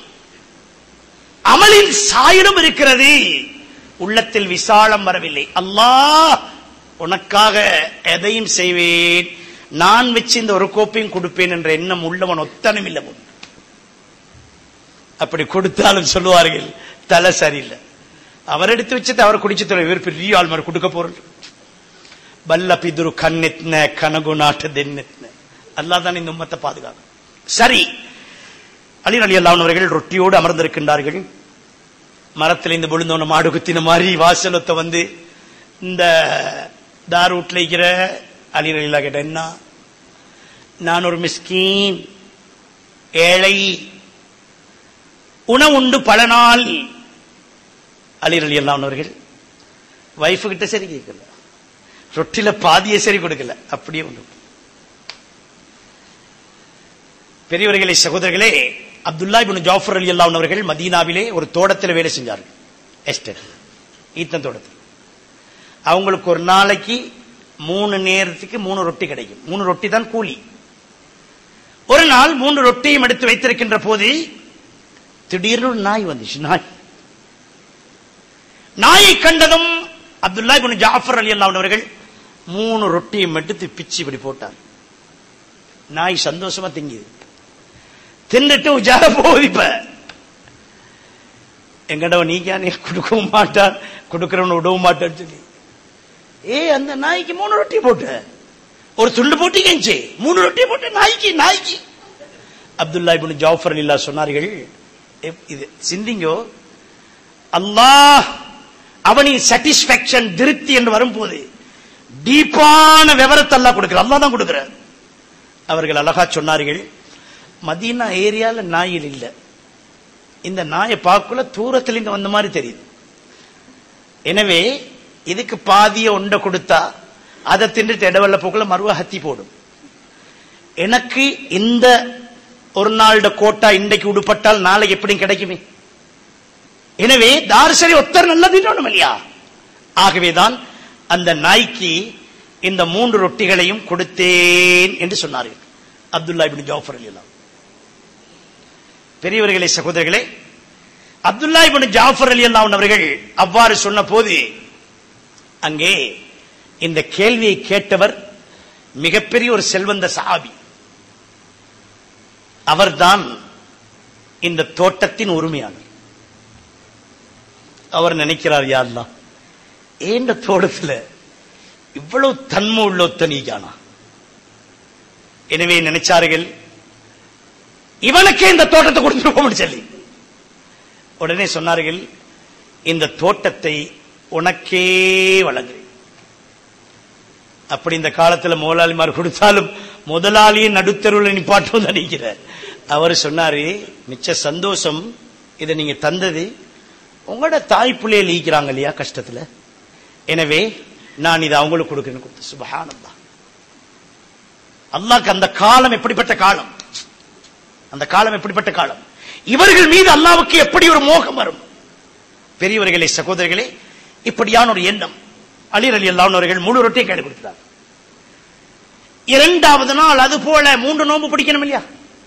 அமலின் சாயலும் இருக்கிறது உள்ளத்தில் விசாலம் வரவில்லை அல்லாஹ் உனக்காக எதையும் செய்வேன் நான் வச்சு இந்த ஒரு கோப்பையும் கொடுப்பேன் என்ற எண்ணம் உள்ளவன் ஒத்தனும் இல்லை போல். அப்படி கொடுத்தாலும் சொல்லுவார்கள் தலை சரியில்லை அவர் எடுத்து வச்சது அவர் குடிச்சு தர இவர் பெரிய ஆள் மாதிரி கொடுக்க போறது பல்ல பிதுரு கண்ணெத்ன கனகு நாட்டு தென்னெத்ன அல்லா தான் இந்த உம்மத்தை பாதுகாக்கும் சரி அலி அலி அல்லானவர்கள் ரொட்டியோடு அமர்ந்திருக்கின்றார்கள் மரத்தில் இந்த விழுந்தோன மாடு குத்தின மாதிரி வாசலத்தை வந்து இந்த தார் வீட்டில் இருக்கிற அலி அலிலா கேட்ட என்ன நான் ஒரு மிஸ்கீன் ஏழை உணவுண்டு பல நாள் அலி அலி அல்லானவர்கள் வைஃபு கிட்ட சரி கேட்கல ரொட்டில பாதியை சரி கொடுக்கல அப்படியே ஒன்று பெரியவர்களே சகோதரர்களே அப்துல்லா இப்னு ஜாஃபர் அலி அல்லாஹ் அவர்கள் மதீனாவிலே ஒரு தோட்டத்தில் வேலை செஞ்சார்கள் எஸ்டேட் ஈத்தன் தோட்டத்தில் அவங்களுக்கு ஒரு நாளைக்கு மூணு நேரத்துக்கு மூணு ரொட்டி கிடைக்கும் மூணு ரொட்டி தான் கூலி ஒரு நாள் மூணு ரொட்டியும் எடுத்து வைத்திருக்கின்ற போது திடீர்னு ஒரு நாய் வந்துச்சு நாய் நாயை கண்டதும் அப்துல்லா இப்னு ஜாஃபர் அலி அல்லாஹ் அவர்கள் மூணு ரொட்டியும் எடுத்து பிச்சு இப்படி போட்டார் நாய் சந்தோஷமா திங்குது தின்னுட்டு உஜாக போகுது இப்ப எங்கடவன் நீங்க நீ கொடுக்கவும் மாட்டான் கொடுக்கிறவன் விடவும் மாட்டான்னு சொல்லி ஏ அந்த நாய்க்கு மூணு ரொட்டி போட்டு ஒரு துண்டு போட்டு கெஞ்சி மூணு ரொட்டி போட்டு நாய்க்கு நாய்க்கு அப்துல்லா இப்னு ஜாஃபர் இல்லா சொன்னார்கள் எப்- இது சிந்திங்கோ அல்லாஹ் அவனின் சாட்டிஸ்பாக்சன் திருப்தி என்று வரும்போது டீப்பான விவரத்தை அல்லாஹ் கொடுக்கிறார் அல்லாஹ் தான் கொடுக்கிறார் அவர்கள் அழகா சொன்னார்கள் மதீனா ஏரியால நாயில் இல்ல இந்த நாயை பார்க்கல தூரத்துல இங்க வந்த மாதிரி தெரியுது எனவே இதுக்கு பாதிய உண்டை கொடுத்தா அதை தின்றுட்டு இடவெல்ல போக்குல மறுவ ஹத்தி போடும் எனக்கு இந்த ஒரு நாளோட கோட்டா இன்றைக்கு உடுப்பட்டால் நாளைக்கு எப்படி கிடைக்குமே எனவே தார்சரி ஒத்தர் நல்லா தின்னணும் இல்லையா ஆகவேதான் அந்த நாய்க்கு இந்த மூன்று ரொட்டிகளையும் கொடுத்தேன் என்று சொன்னார்கள் அப்துல்லா இப்னு ஜாஃபர் அலியல்லாம் பெரியவர்களே சகோதரர்களே அப்துல்லா இப்னு ஜாஃபர் அலியல்லாம் அவர்கள் அவ்வாறு சொன்ன போது அங்கே இந்த கேள்வியை கேட்டவர் மிகப்பெரிய ஒரு செல்வந்த சஹாபி அவர்தான் இந்த தோட்டத்தின் உரிமையாளர் அவர் நினைக்கிறார் யா அல்லாஹ் ஏண்ட தோட்டத்துல இவ்வளவு தன்மை உள்ள ஒத்தனீகானா எனவே நினைச்சார்கள் இவனுக்கே இந்த தோட்டத்தை கொடுத்துருப்போம்னு சொல்லி உடனே சொன்னார்கள் இந்த தோட்டத்தை உனக்கே வழங்குறேன் அப்படி இந்த காலத்துல முதலாளிமார் கொடுத்தாலும் முதலாளியை நடுத்தருவில் நிப்பாட்டும் நினைக்கிறார் அவர் சொன்னாரு மிச்ச சந்தோஷம் இதை நீங்க தந்தது உங்களோட தாய் பிள்ளைய லீக்கிறாங்க இல்லையா கஷ்டத்துல எனவே நான் இதை அவங்களுக்கு கொடுக்கிறேன்னு கொடுத்து சுபஹானல்லா அல்லாஹ்க்கு அந்த காலம் எப்படிப்பட்ட காலம் அந்த காலம் எப்படிப்பட்ட காலம் இவர்கள் மீது அல்லாவுக்கு எப்படி ஒரு மோகம் வரும் பெரியவர்களே சகோதரர்களே இப்படியான ஒரு எண்ணம் அலிர் அலி அல்லாஹர்கள் முழு ரொட்டியை கையில் கொடுத்தார் இரண்டாவது நாள் அது போல மூன்று நோன்பு பிடிக்கணும் இல்லையா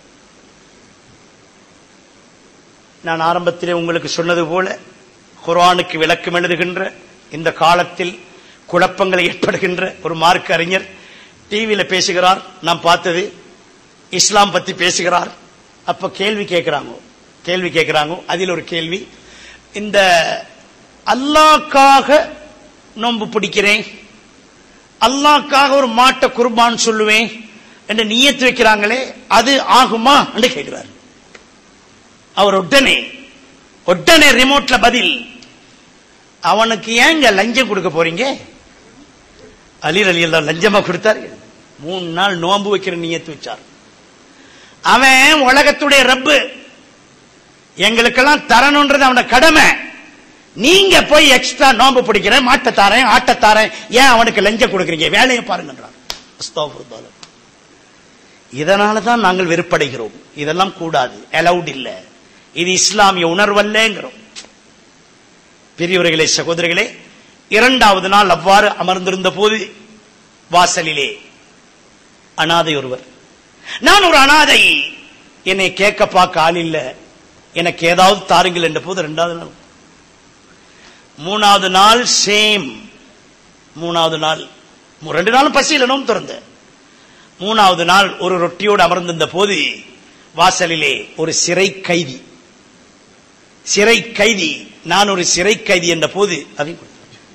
நான் ஆரம்பத்திலே உங்களுக்கு சொன்னது போல குர்ஆனுக்கு விளக்கம் எழுதுகின்ற இந்த காலத்தில் குழப்பங்களை ஏற்படுகின்ற ஒரு மார்க்க அறிஞர் டிவியில பேசுகிறார் நாம் பார்த்தது இஸ்லாம் பத்தி பேசுகிறார் அப்ப கேள்வி கேட்கிறாங்க கேள்வி கேட்கிறாங்க அதில் ஒரு கேள்வி இந்த அல்லாக்காக நோன்பு பிடிக்கிறேன் அல்லாக்காக ஒரு மாட்டை குர்பான் சொல்லுவேன் என்று நியத்து வைக்கிறாங்களே அது ஆகுமா என்று கேட்கிறார் அவர் உடனே உடனே ரிமோட்ல பதில் அவனுக்கு ஏங்க லஞ்சம் கொடுக்க போறீங்க அலிர் அலி எல்லாம் லஞ்சமா கொடுத்தார்கள் மூணு நாள் நோன்பு வைக்கிற நியத்து வச்சார் அவன் உலகத்துடைய ரப்பு எங்களுக்கெல்லாம் தரணுன்றது அவன கடமை நீங்க போய் எக்ஸ்ட்ரா நோன்பு பிடிக்கிற மாட்டை தாரேன் ஆட்டை தாரேன் ஏன் அவனுக்கு லஞ்சம் கொடுக்குறீங்க வேலையை பாருங்கன்றான் அஸ்தாஃபிருல்லாஹ். இதனால தான் நாங்கள் வெறுப்படைகிறோம் இதெல்லாம் கூடாது அலவுட் இல்ல இது இஸ்லாமிய உணர்வல்லங்கிறோம் பெரியவர்களே சகோதரர்களே இரண்டாவது நாள் அவ்வாறு அமர்ந்திருந்த போது வாசலிலே அனாதை ஒருவர் நான் ஒரு அனாதை என்னை கேட்க பார்க்க ஆள் இல்ல எனக்கு ஏதாவது தாருங்கள் என்ற போது இரண்டாவது நாள் மூணாவது நாள் சேம் மூணாவது நாள் மூ- ரெண்டு நாளும் பசியில் நோம் திறந்த மூணாவது நாள் ஒரு ரொட்டியோடு அமர்ந்திருந்த போது வாசலிலே ஒரு சிறை கைதி சிறை கைதி நான் ஒரு சிறை கைதி என்ற போது அதை கொடுத்தார்.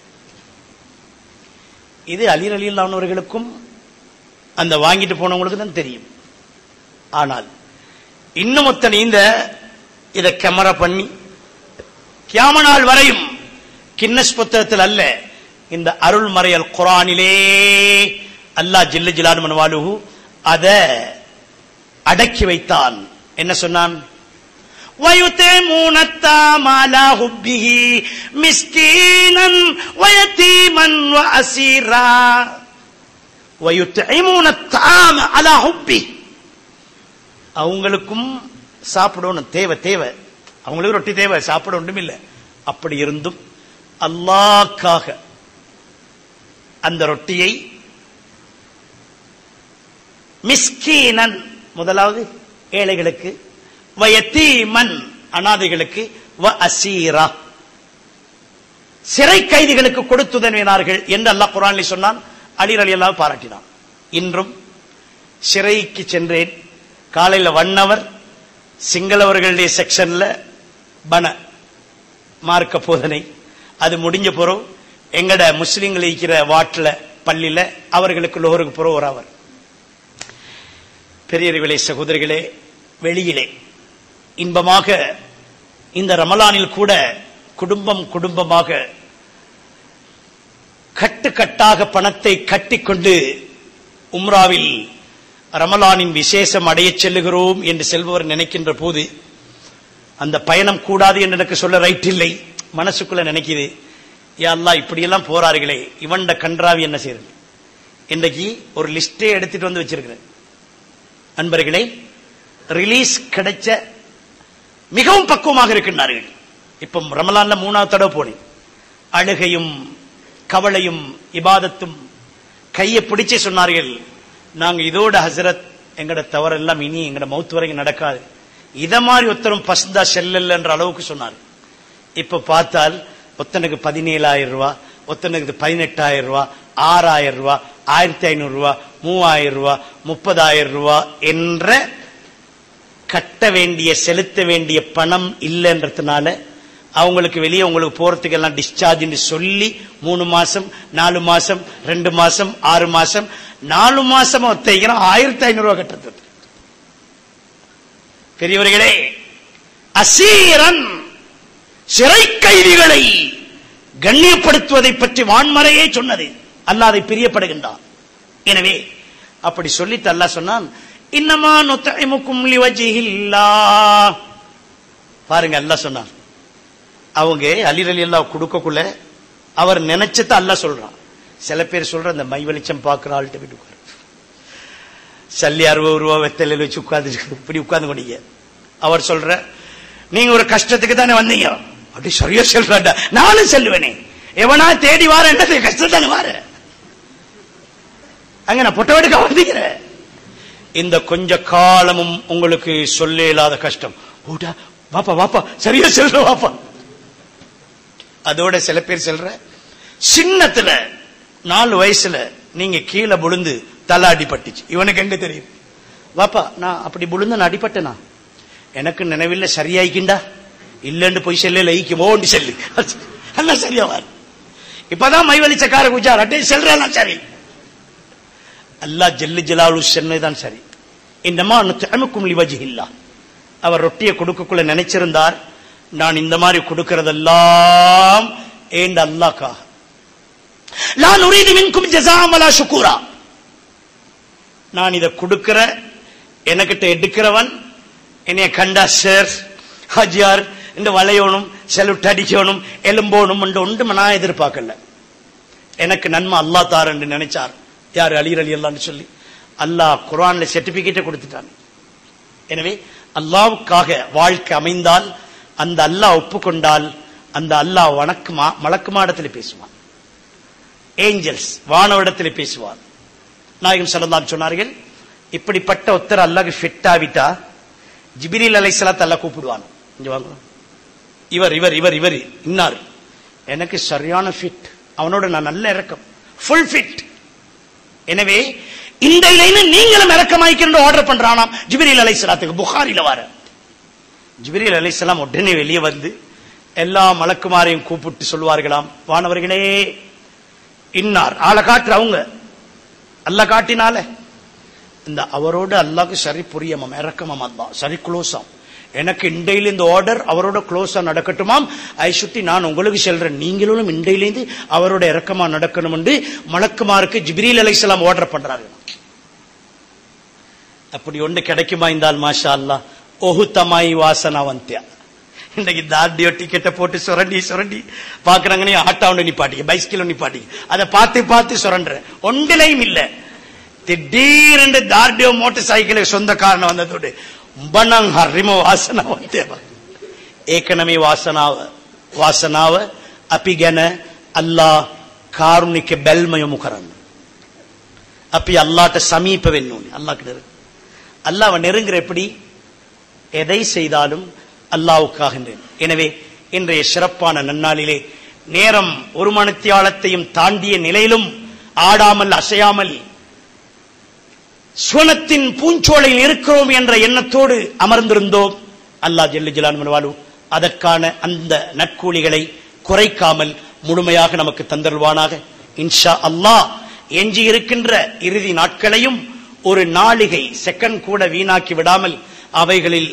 இது அலீர் அலி அவர்களுக்கும் அந்த வாங்கிட்டு போனவங்களுக்கு தான் தெரியும் ஆனால் இன்னும் ஒத்தன் இந்த இதை கேமரா பண்ணி கியாம நாள் வரையும் கின்னஸ் புத்தகத்தில் அல்ல இந்த அருள்மறையல் குரானிலே அல்லாஹ் ஜில்லு ஜிலான் மனவாலுஹு அத அடக்கி வைத்தான் என்ன சொன்னான் ويطعمون الطعام على حبه مسكينا ويتيما واسيرا ويطعمون الطعام على حبه அவங்களுக்கும் சாப்பிடணும் தேவை தேவை அவங்களுக்கு ரொட்டி தேவை சாப்பிட ஒன்றும் இல்லை அப்படி இருந்தும் அல்லாக்காக அந்த ரொட்டியை மிஸ்கீனன் முதலாவது ஏழைகளுக்கு வயத்தீமன் அனாதைகளுக்கு வ அசீரா சிறை கைதிகளுக்கு கொடுத்துதவினார்கள் என்று அல்லாஹ் குரானில் சொன்னான் அலி அலி அல்லாஹ் பாராட்டினான் இன்றும் சிறைக்கு சென்றேன் காலையில ஒன் அவர் சிங்களவர்களுடைய செக்ஷன்ல பன மார்க்க போதனை அது முடிஞ்ச பிறகு எங்கட முஸ்லிம்கள் இருக்கிற வாட்டில் பள்ளியில அவர்களுக்கு லோருக்கு பிறகு ஒரு அவர் பெரியவர்களே சகோதரிகளே வெளியிலே இன்பமாக இந்த ரமலானில் கூட குடும்பம் குடும்பமாக கட்டு கட்டாக பணத்தை கட்டிக்கொண்டு உம்ராவில் ரமலானின் விசேஷம் அடையச் செல்லுகிறோம் என்று செல்பவர் நினைக்கின்ற போது அந்த பயணம் கூடாது என்று எனக்கு சொல்ல ரைட் இல்லை மனசுக்குள்ள நினைக்குது யா அல்லாஹ் இப்படியெல்லாம் போறார்களே இவன்ட கன்றாவி என்ன செய்யறது இன்றைக்கு ஒரு லிஸ்டே எடுத்துட்டு வந்து வச்சிருக்கிறேன் அன்பர்களே ரிலீஸ் கிடைச்ச மிகவும் பக்குவமாக இருக்கின்றார்கள் இப்ப ரமலான்ல மூணாவது தடவை போனேன் அழுகையும் கவலையும் இபாதத்தும் கையை பிடிச்சு சொன்னார்கள் நாங்க இதோட ஹசரத் எங்கட தவறெல்லாம் இனி எங்கட மௌத்து வரைக்கும் நடக்காது இத மாதிரி ஒருத்தரும் பசந்தா செல்லல் என்ற அளவுக்கு சொன்னார் இப்ப பார்த்தால் ஒத்தனுக்கு பதினேழாயிரம் ரூபாய் ஒத்தனுக்கு பதினெட்டாயிரம் ரூபாய் ஆறாயிரம் ரூபாய் ஆயிரத்தி ஐநூறு ரூபாய் மூவாயிரம் ரூபாய் முப்பதாயிரம் ரூபாய் என்ற கட்ட வேண்டிய செலுத்த வேண்டிய பணம் இல்லைன்றதுனால அவங்களுக்கு வெளியே உங்களுக்கு போறதுக்கு எல்லாம் டிஸ்சார்ஜ் சொல்லி மூணு மாசம் நாலு மாசம் ரெண்டு மாசம் ஆறு மாசம் நாலு மாசம் ஒத்தைக்கிறோம் ஆயிரத்தி ஐநூறு ரூபாய் கட்டுறது பெரியவர்களே அசீரன் சிறை கைதிகளை கண்ணியப்படுத்துவதை பற்றி வான்மறையே சொன்னது அல்லாஹ் அதை பிரியப்படுகின்றான் எனவே அப்படி சொல்லிட்டு அல்லாஹ் சொன்னான் இன்னமா நுத்தமுக்கும் லிவஜிஹில்லா பாருங்க அல்லாஹ் சொன்னான் அவங்க அலி அலி அல்லாஹ் கொடுக்கக்குள்ள அவர் நினைச்சத அல்லாஹ் சொல்றான் சில பேர் சொல்ற அந்த மை வெளிச்சம் பார்க்கிற ஆள்கிட்ட போயிட்டு உட்காரு சல்லி அறுபது ரூபா வெத்தலையில் வச்சு உட்கார்ந்து இப்படி உட்கார்ந்து கொண்டீங்க அவர் சொல்ற நீங்க ஒரு கஷ்டத்துக்கு தானே வந்தீங்க அப்படி சரியா சொல்றாண்டா நானும் செல்லுவேனே எவனா தேடி வார என்னது கஷ்டம் தானே வார அங்க நான் பொட்ட வெடுக்க வந்தீங்கிறேன் இந்த கொஞ்ச காலமும் உங்களுக்கு சொல்ல இல்லாத கஷ்டம் ஓடா வாப்பா வாப்பா சரியா செல்ற வாப்பா அதோட சில பேர் சொல்ற சின்னத்துல நாலு வயசுல நீங்க கீழே விழுந்து தலை அடிபட்டுச்சு இவனுக்கு எங்க தெரியும் வாப்பா நான் அப்படி விழுந்து நான் அடிபட்டேனா எனக்கு நினைவில்லை சரியாயிக்கிண்டா இல்லன்னு போய் செல்ல லைக்கு ஓண்டி செல்லு அண்ணா சரியா வாரு இப்பதான் மை வலிச்சக்கார குஜார் அட்டே செல்றேன் சரி அல்லா ஜல்லு ஜலாலு சென்னதான் சரி இன்னமா திறமைக்கும் லிவஜி இல்லா அவர் ரொட்டியை கொடுக்கக்குள்ள நினைச்சிருந்தார் நான் இந்த மாதிரி கொடுக்கறதெல்லாம் ஏண்ட அல்லாக்காக நான் உரீது மின்கும் ஜசாமலா சுக்கூரா நான் இதை கொடுக்கிற எனக்கிட்ட எடுக்கிறவன் என்னைய கண்டா சார் ஹஜியார் இந்த வளையணும் செலுட்டு அடிக்கணும் எலும்போணும் ஒன்று நான் எதிர்பார்க்கல எனக்கு நன்மை அல்லா தார் என்று நினைச்சார் யார் அலி அலி அல்லான்னு சொல்லி அல்லாஹ் குரான்ல சர்டிபிகேட்டை கொடுத்துட்டான் எனவே அல்லாவுக்காக வாழ்க்கை அமைந்தால் அந்த அல்லாஹ் ஒப்புக்கொண்டால் அந்த அல்லாஹ் வணக்குமா மலக்குமாடத்தில் பேசுவான் ஏஞ்சல்ஸ் வானவிடத்தில் பேசுவார் நாயகம் சொல்லலாம் சொன்னார்கள் இப்படிப்பட்ட ஒருத்தர் அல்லாஹ் ஃபிட் ஆவிட்டா ஜிபிரில் அலைசலாத் அல்லா கூப்பிடுவான் இங்க வாங்க இவர் இவர் இவர் இவர் இன்னார் எனக்கு சரியான ஃபிட் அவனோட நான் நல்ல இறக்கம் ஃபுல் ஃபிட் எனவே இந்த இலைன்னு நீங்களும் இறக்கமாய்க்கின்ற ஆர்டர் பண்றானாம் ஜிபிரில் அலைசலாத்துக்கு புகாரில வர ஜிபிரில் அலைசலாம் உடனே வெளியே வந்து எல்லா மலக்குமாரையும் கூப்பிட்டு சொல்லுவார்களாம் வானவர்களே இன்னார் ஆளை காட்டுற அவங்க அல்ல காட்டினால இந்த அவரோட அல்லாக்கு சரி புரியமாம் இறக்கமாம் அல்லா சரி க்ளோஸாம் எனக்கு இண்டையில இந்த ஆர்டர் அவரோட க்ளோஸா நடக்கட்டுமாம் ஐ சுட்டி நான் உங்களுக்கு சொல்றேன் நீங்களும் இண்டையிலேருந்து அவரோட இறக்கமா நடக்கணும் என்று மலக்குமாருக்கு ஜிப்ரீல் அலைசலாம் ஆர்டர் பண்றாரு அப்படி ஒன்று கிடைக்குமா இருந்தால் மாஷா அல்லா ஒஹுத்தமாய் வாசனாவந்தியா இன்னைக்கு தார்டியோ டிக்கெட்டை போட்டு சுரண்டி சுரண்டி பாக்குறாங்க நீ ஆட்டோன்னு நிப்பாட்டிக்க பைஸ்கில் நிப்பாட்டிக்க அதை பார்த்து பார்த்து சுரண்ட ஒன்றிலையும் இல்ல திடீரென்று தார்டியோ மோட்டார் சைக்கிள் சொந்தக்காரன் வந்ததோடு உம்பனங் ஹரிம வாசனாவந்தேவ ஏකනමේ වාසනාව වාසනාව අපි ගැන අල්ලා කාරුණික බැල්ම යොමු කරන්න. අපි அல்லாட்ட சமீப වෙන්න ඕනේ. அல்லாஹ் கிட்ட அல்லாஹ்வை நெருங்குற எப்படி எதை செய்தாலும் அல்லாவுக்காகின்றேன் எனவே இன்றைய சிறப்பான நன்னாளிலே நேரம் ஒரு மணித்தியாலத்தையும் தாண்டிய நிலையிலும் ஆடாமல் அசையாமல் சுவனத்தின் பூஞ்சோலையில் இருக்கிறோம் என்ற எண்ணத்தோடு அமர்ந்திருந்தோம் அல்லாஹ் ஜெல்லு ஜலான் வாழு அதற்கான அந்த நற்கூலிகளை குறைக்காமல் முழுமையாக நமக்கு தந்தருவானாக இன்ஷா அல்லாஹ் எஞ்சி இருக்கின்ற இறுதி நாட்களையும் ஒரு நாளிகை செகண்ட் கூட வீணாக்கி விடாமல் அவைகளில்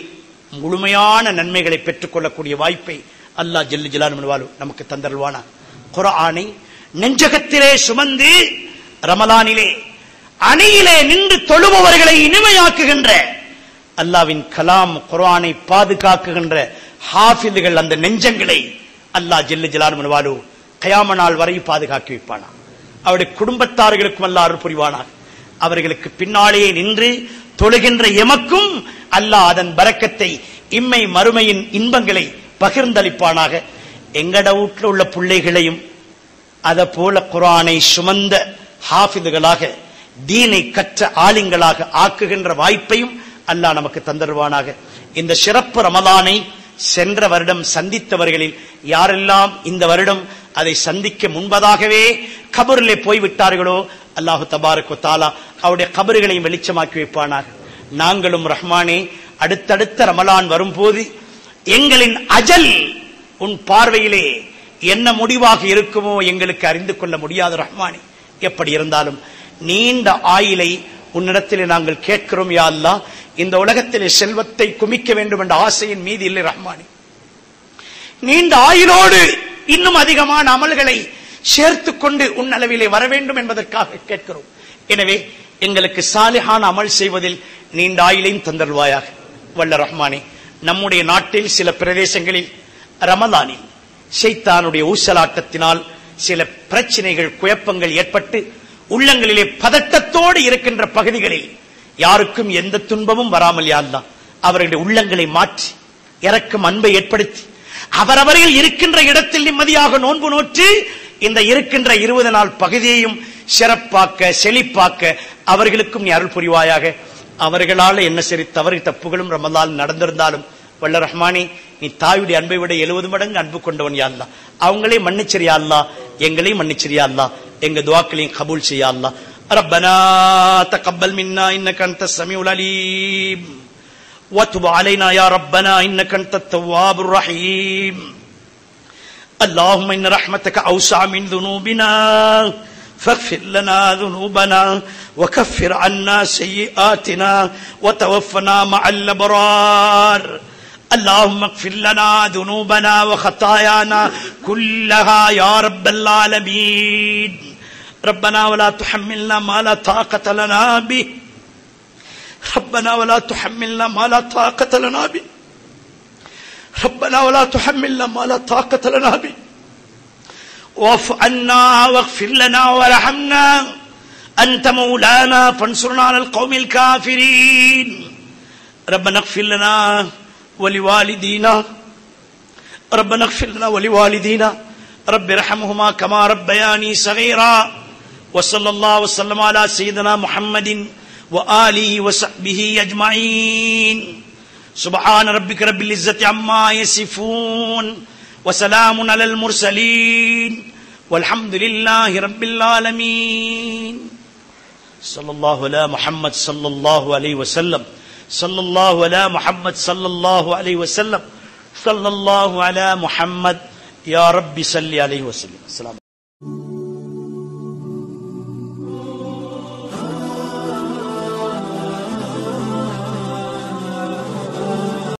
முழுமையான நன்மைகளை பெற்றுக்கொள்ளக்கூடிய வாய்ப்பை அல்லாஹ் ஜல்லு ஜலாலு நமக்கு தந்தருவானா குர்ஆனை நெஞ்சகத்திலே சுமந்து ரமலானிலே அணியிலே நின்று தொழுபவர்களை இனிமையாக்குகின்ற அல்லாவின் கலாம் குர்ஆனை பாதுகாக்குகின்ற ஹாஃபிதுகள் அந்த நெஞ்சங்களை அல்லாஹ் ஜல்லு ஜலாலு வாலு கயாம நாள் வரை பாதுகாக்கி வைப்பானா அவருடைய குடும்பத்தார்களுக்கும் அல்லாஹ் அருள் புரிவானாக அவர்களுக்கு பின்னாலேயே நின்று தொழுகின்ற எமக்கும் அல்லாஹ் அதன் பரக்கத்தை இம்மை மறுமையின் இன்பங்களை பகிர்ந்தளிப்பானாக எங்கட வீட்டில் உள்ள பிள்ளைகளையும் அத போல குரானை சுமந்த ஹாஃபிதுகளாக தீனை கற்ற ஆலிங்களாக ஆக்குகின்ற வாய்ப்பையும் அல்லாஹ் நமக்கு தந்தருவானாக இந்த சிறப்பு ரமலானை சென்ற வருடம் சந்தித்தவர்களில் யாரெல்லாம் இந்த வருடம் அதை சந்திக்க முன்பதாகவே கபரிலே போய்விட்டார்களோ அல்லாஹு தபாருக்கு தாலா அவருடைய கபறுகளையும் வெளிச்சமாக்கி வைப்பானாக நாங்களும் ரஹ்மானே அடுத்தடுத்த ரமலான் வரும்போது எங்களின் அஜல் உன் பார்வையிலே என்ன முடிவாக இருக்குமோ எங்களுக்கு அறிந்து கொள்ள முடியாது ரஹ்மானே எப்படி இருந்தாலும் நீண்ட ஆயிலை உன்னிடத்திலே நாங்கள் கேட்கிறோம் யா அல்லாஹ் இந்த உலகத்திலே செல்வத்தை குமிக்க வேண்டும் என்ற ஆசையின் மீது இல்லை ரஹ்மானே நீண்ட ஆயுளோடு இன்னும் அதிகமான அமல்களை சேர்த்து கொண்டு உன் அளவிலே வர வேண்டும் என்பதற்காக கேட்கிறோம் எனவே எங்களுக்கு சாலிஹான அமல் செய்வதில் நீண்ட ஆயுளையும் தந்தருவாயாக வல்ல ரஹ்மானே நம்முடைய நாட்டில் சில பிரதேசங்களில் ரமலானில் ஷைத்தானுடைய ஊசலாட்டத்தினால் சில பிரச்சனைகள் குழப்பங்கள் ஏற்பட்டு உள்ளங்களிலே பதட்டத்தோடு இருக்கின்ற பகுதிகளில் யாருக்கும் எந்த துன்பமும் வராமல் யாருந்தான் அவர்களுடைய உள்ளங்களை மாற்றி இறக்கும் அன்பை ஏற்படுத்தி அவரவர்கள் இருக்கின்ற இடத்தில் நிம்மதியாக நோன்பு நோற்று இந்த இருக்கின்ற இருபது நாள் பகுதியையும் சிறப்பாக்க செழிப்பாக்க அவர்களுக்கும் நீ அருள் புரிவாயாக அவர்களால என்ன சரி தவறு தப்புகளும் ரமலால் நடந்திருந்தாலும் வல்ல ரஹ்மானே நீ தாயுடைய அன்பை விட எழுபது மடங்கு அன்பு கொண்டவன் யாழ்லா அவங்களே மன்னிச்சிரியா அல்லா எங்களையும் மன்னிச்சிரியா அல்லா எங்க துவாக்களையும் கபூல் செய்யா அல்லா ربنا تقبل منا انك انت السميع العليم وتب علينا يا ربنا انك انت التواب الرحيم اللهم ان رحمتك اوسع من ذنوبنا فاغفر لنا ذنوبنا وكفر عنا سيئاتنا وتوفنا مع الابرار اللهم اغفر لنا ذنوبنا وخطايانا كلها يا رب العالمين ربنا ولا تحملنا ما لا طاقة لنا به ربنا ولا تحملنا ما لا طاقة لنا به ربنا ولا تحملنا ما لا طاقة لنا به واعف عنا واغفر لنا وارحمنا أنت مولانا فانصرنا على القوم الكافرين ربنا اغفر لنا ولوالدينا ربنا اغفر لنا ولوالدينا رب ارحمهما كما ربياني صغيرا وصلى الله وسلم على سيدنا محمد وآله وصحبه أجمعين سبحان ربك رب العزة عما يصفون وسلام على المرسلين والحمد لله رب العالمين صلى الله على محمد صلى الله عليه وسلم صلى الله على محمد صلى الله عليه وسلم صلى الله على محمد يا رب صل عليه وسلم السلام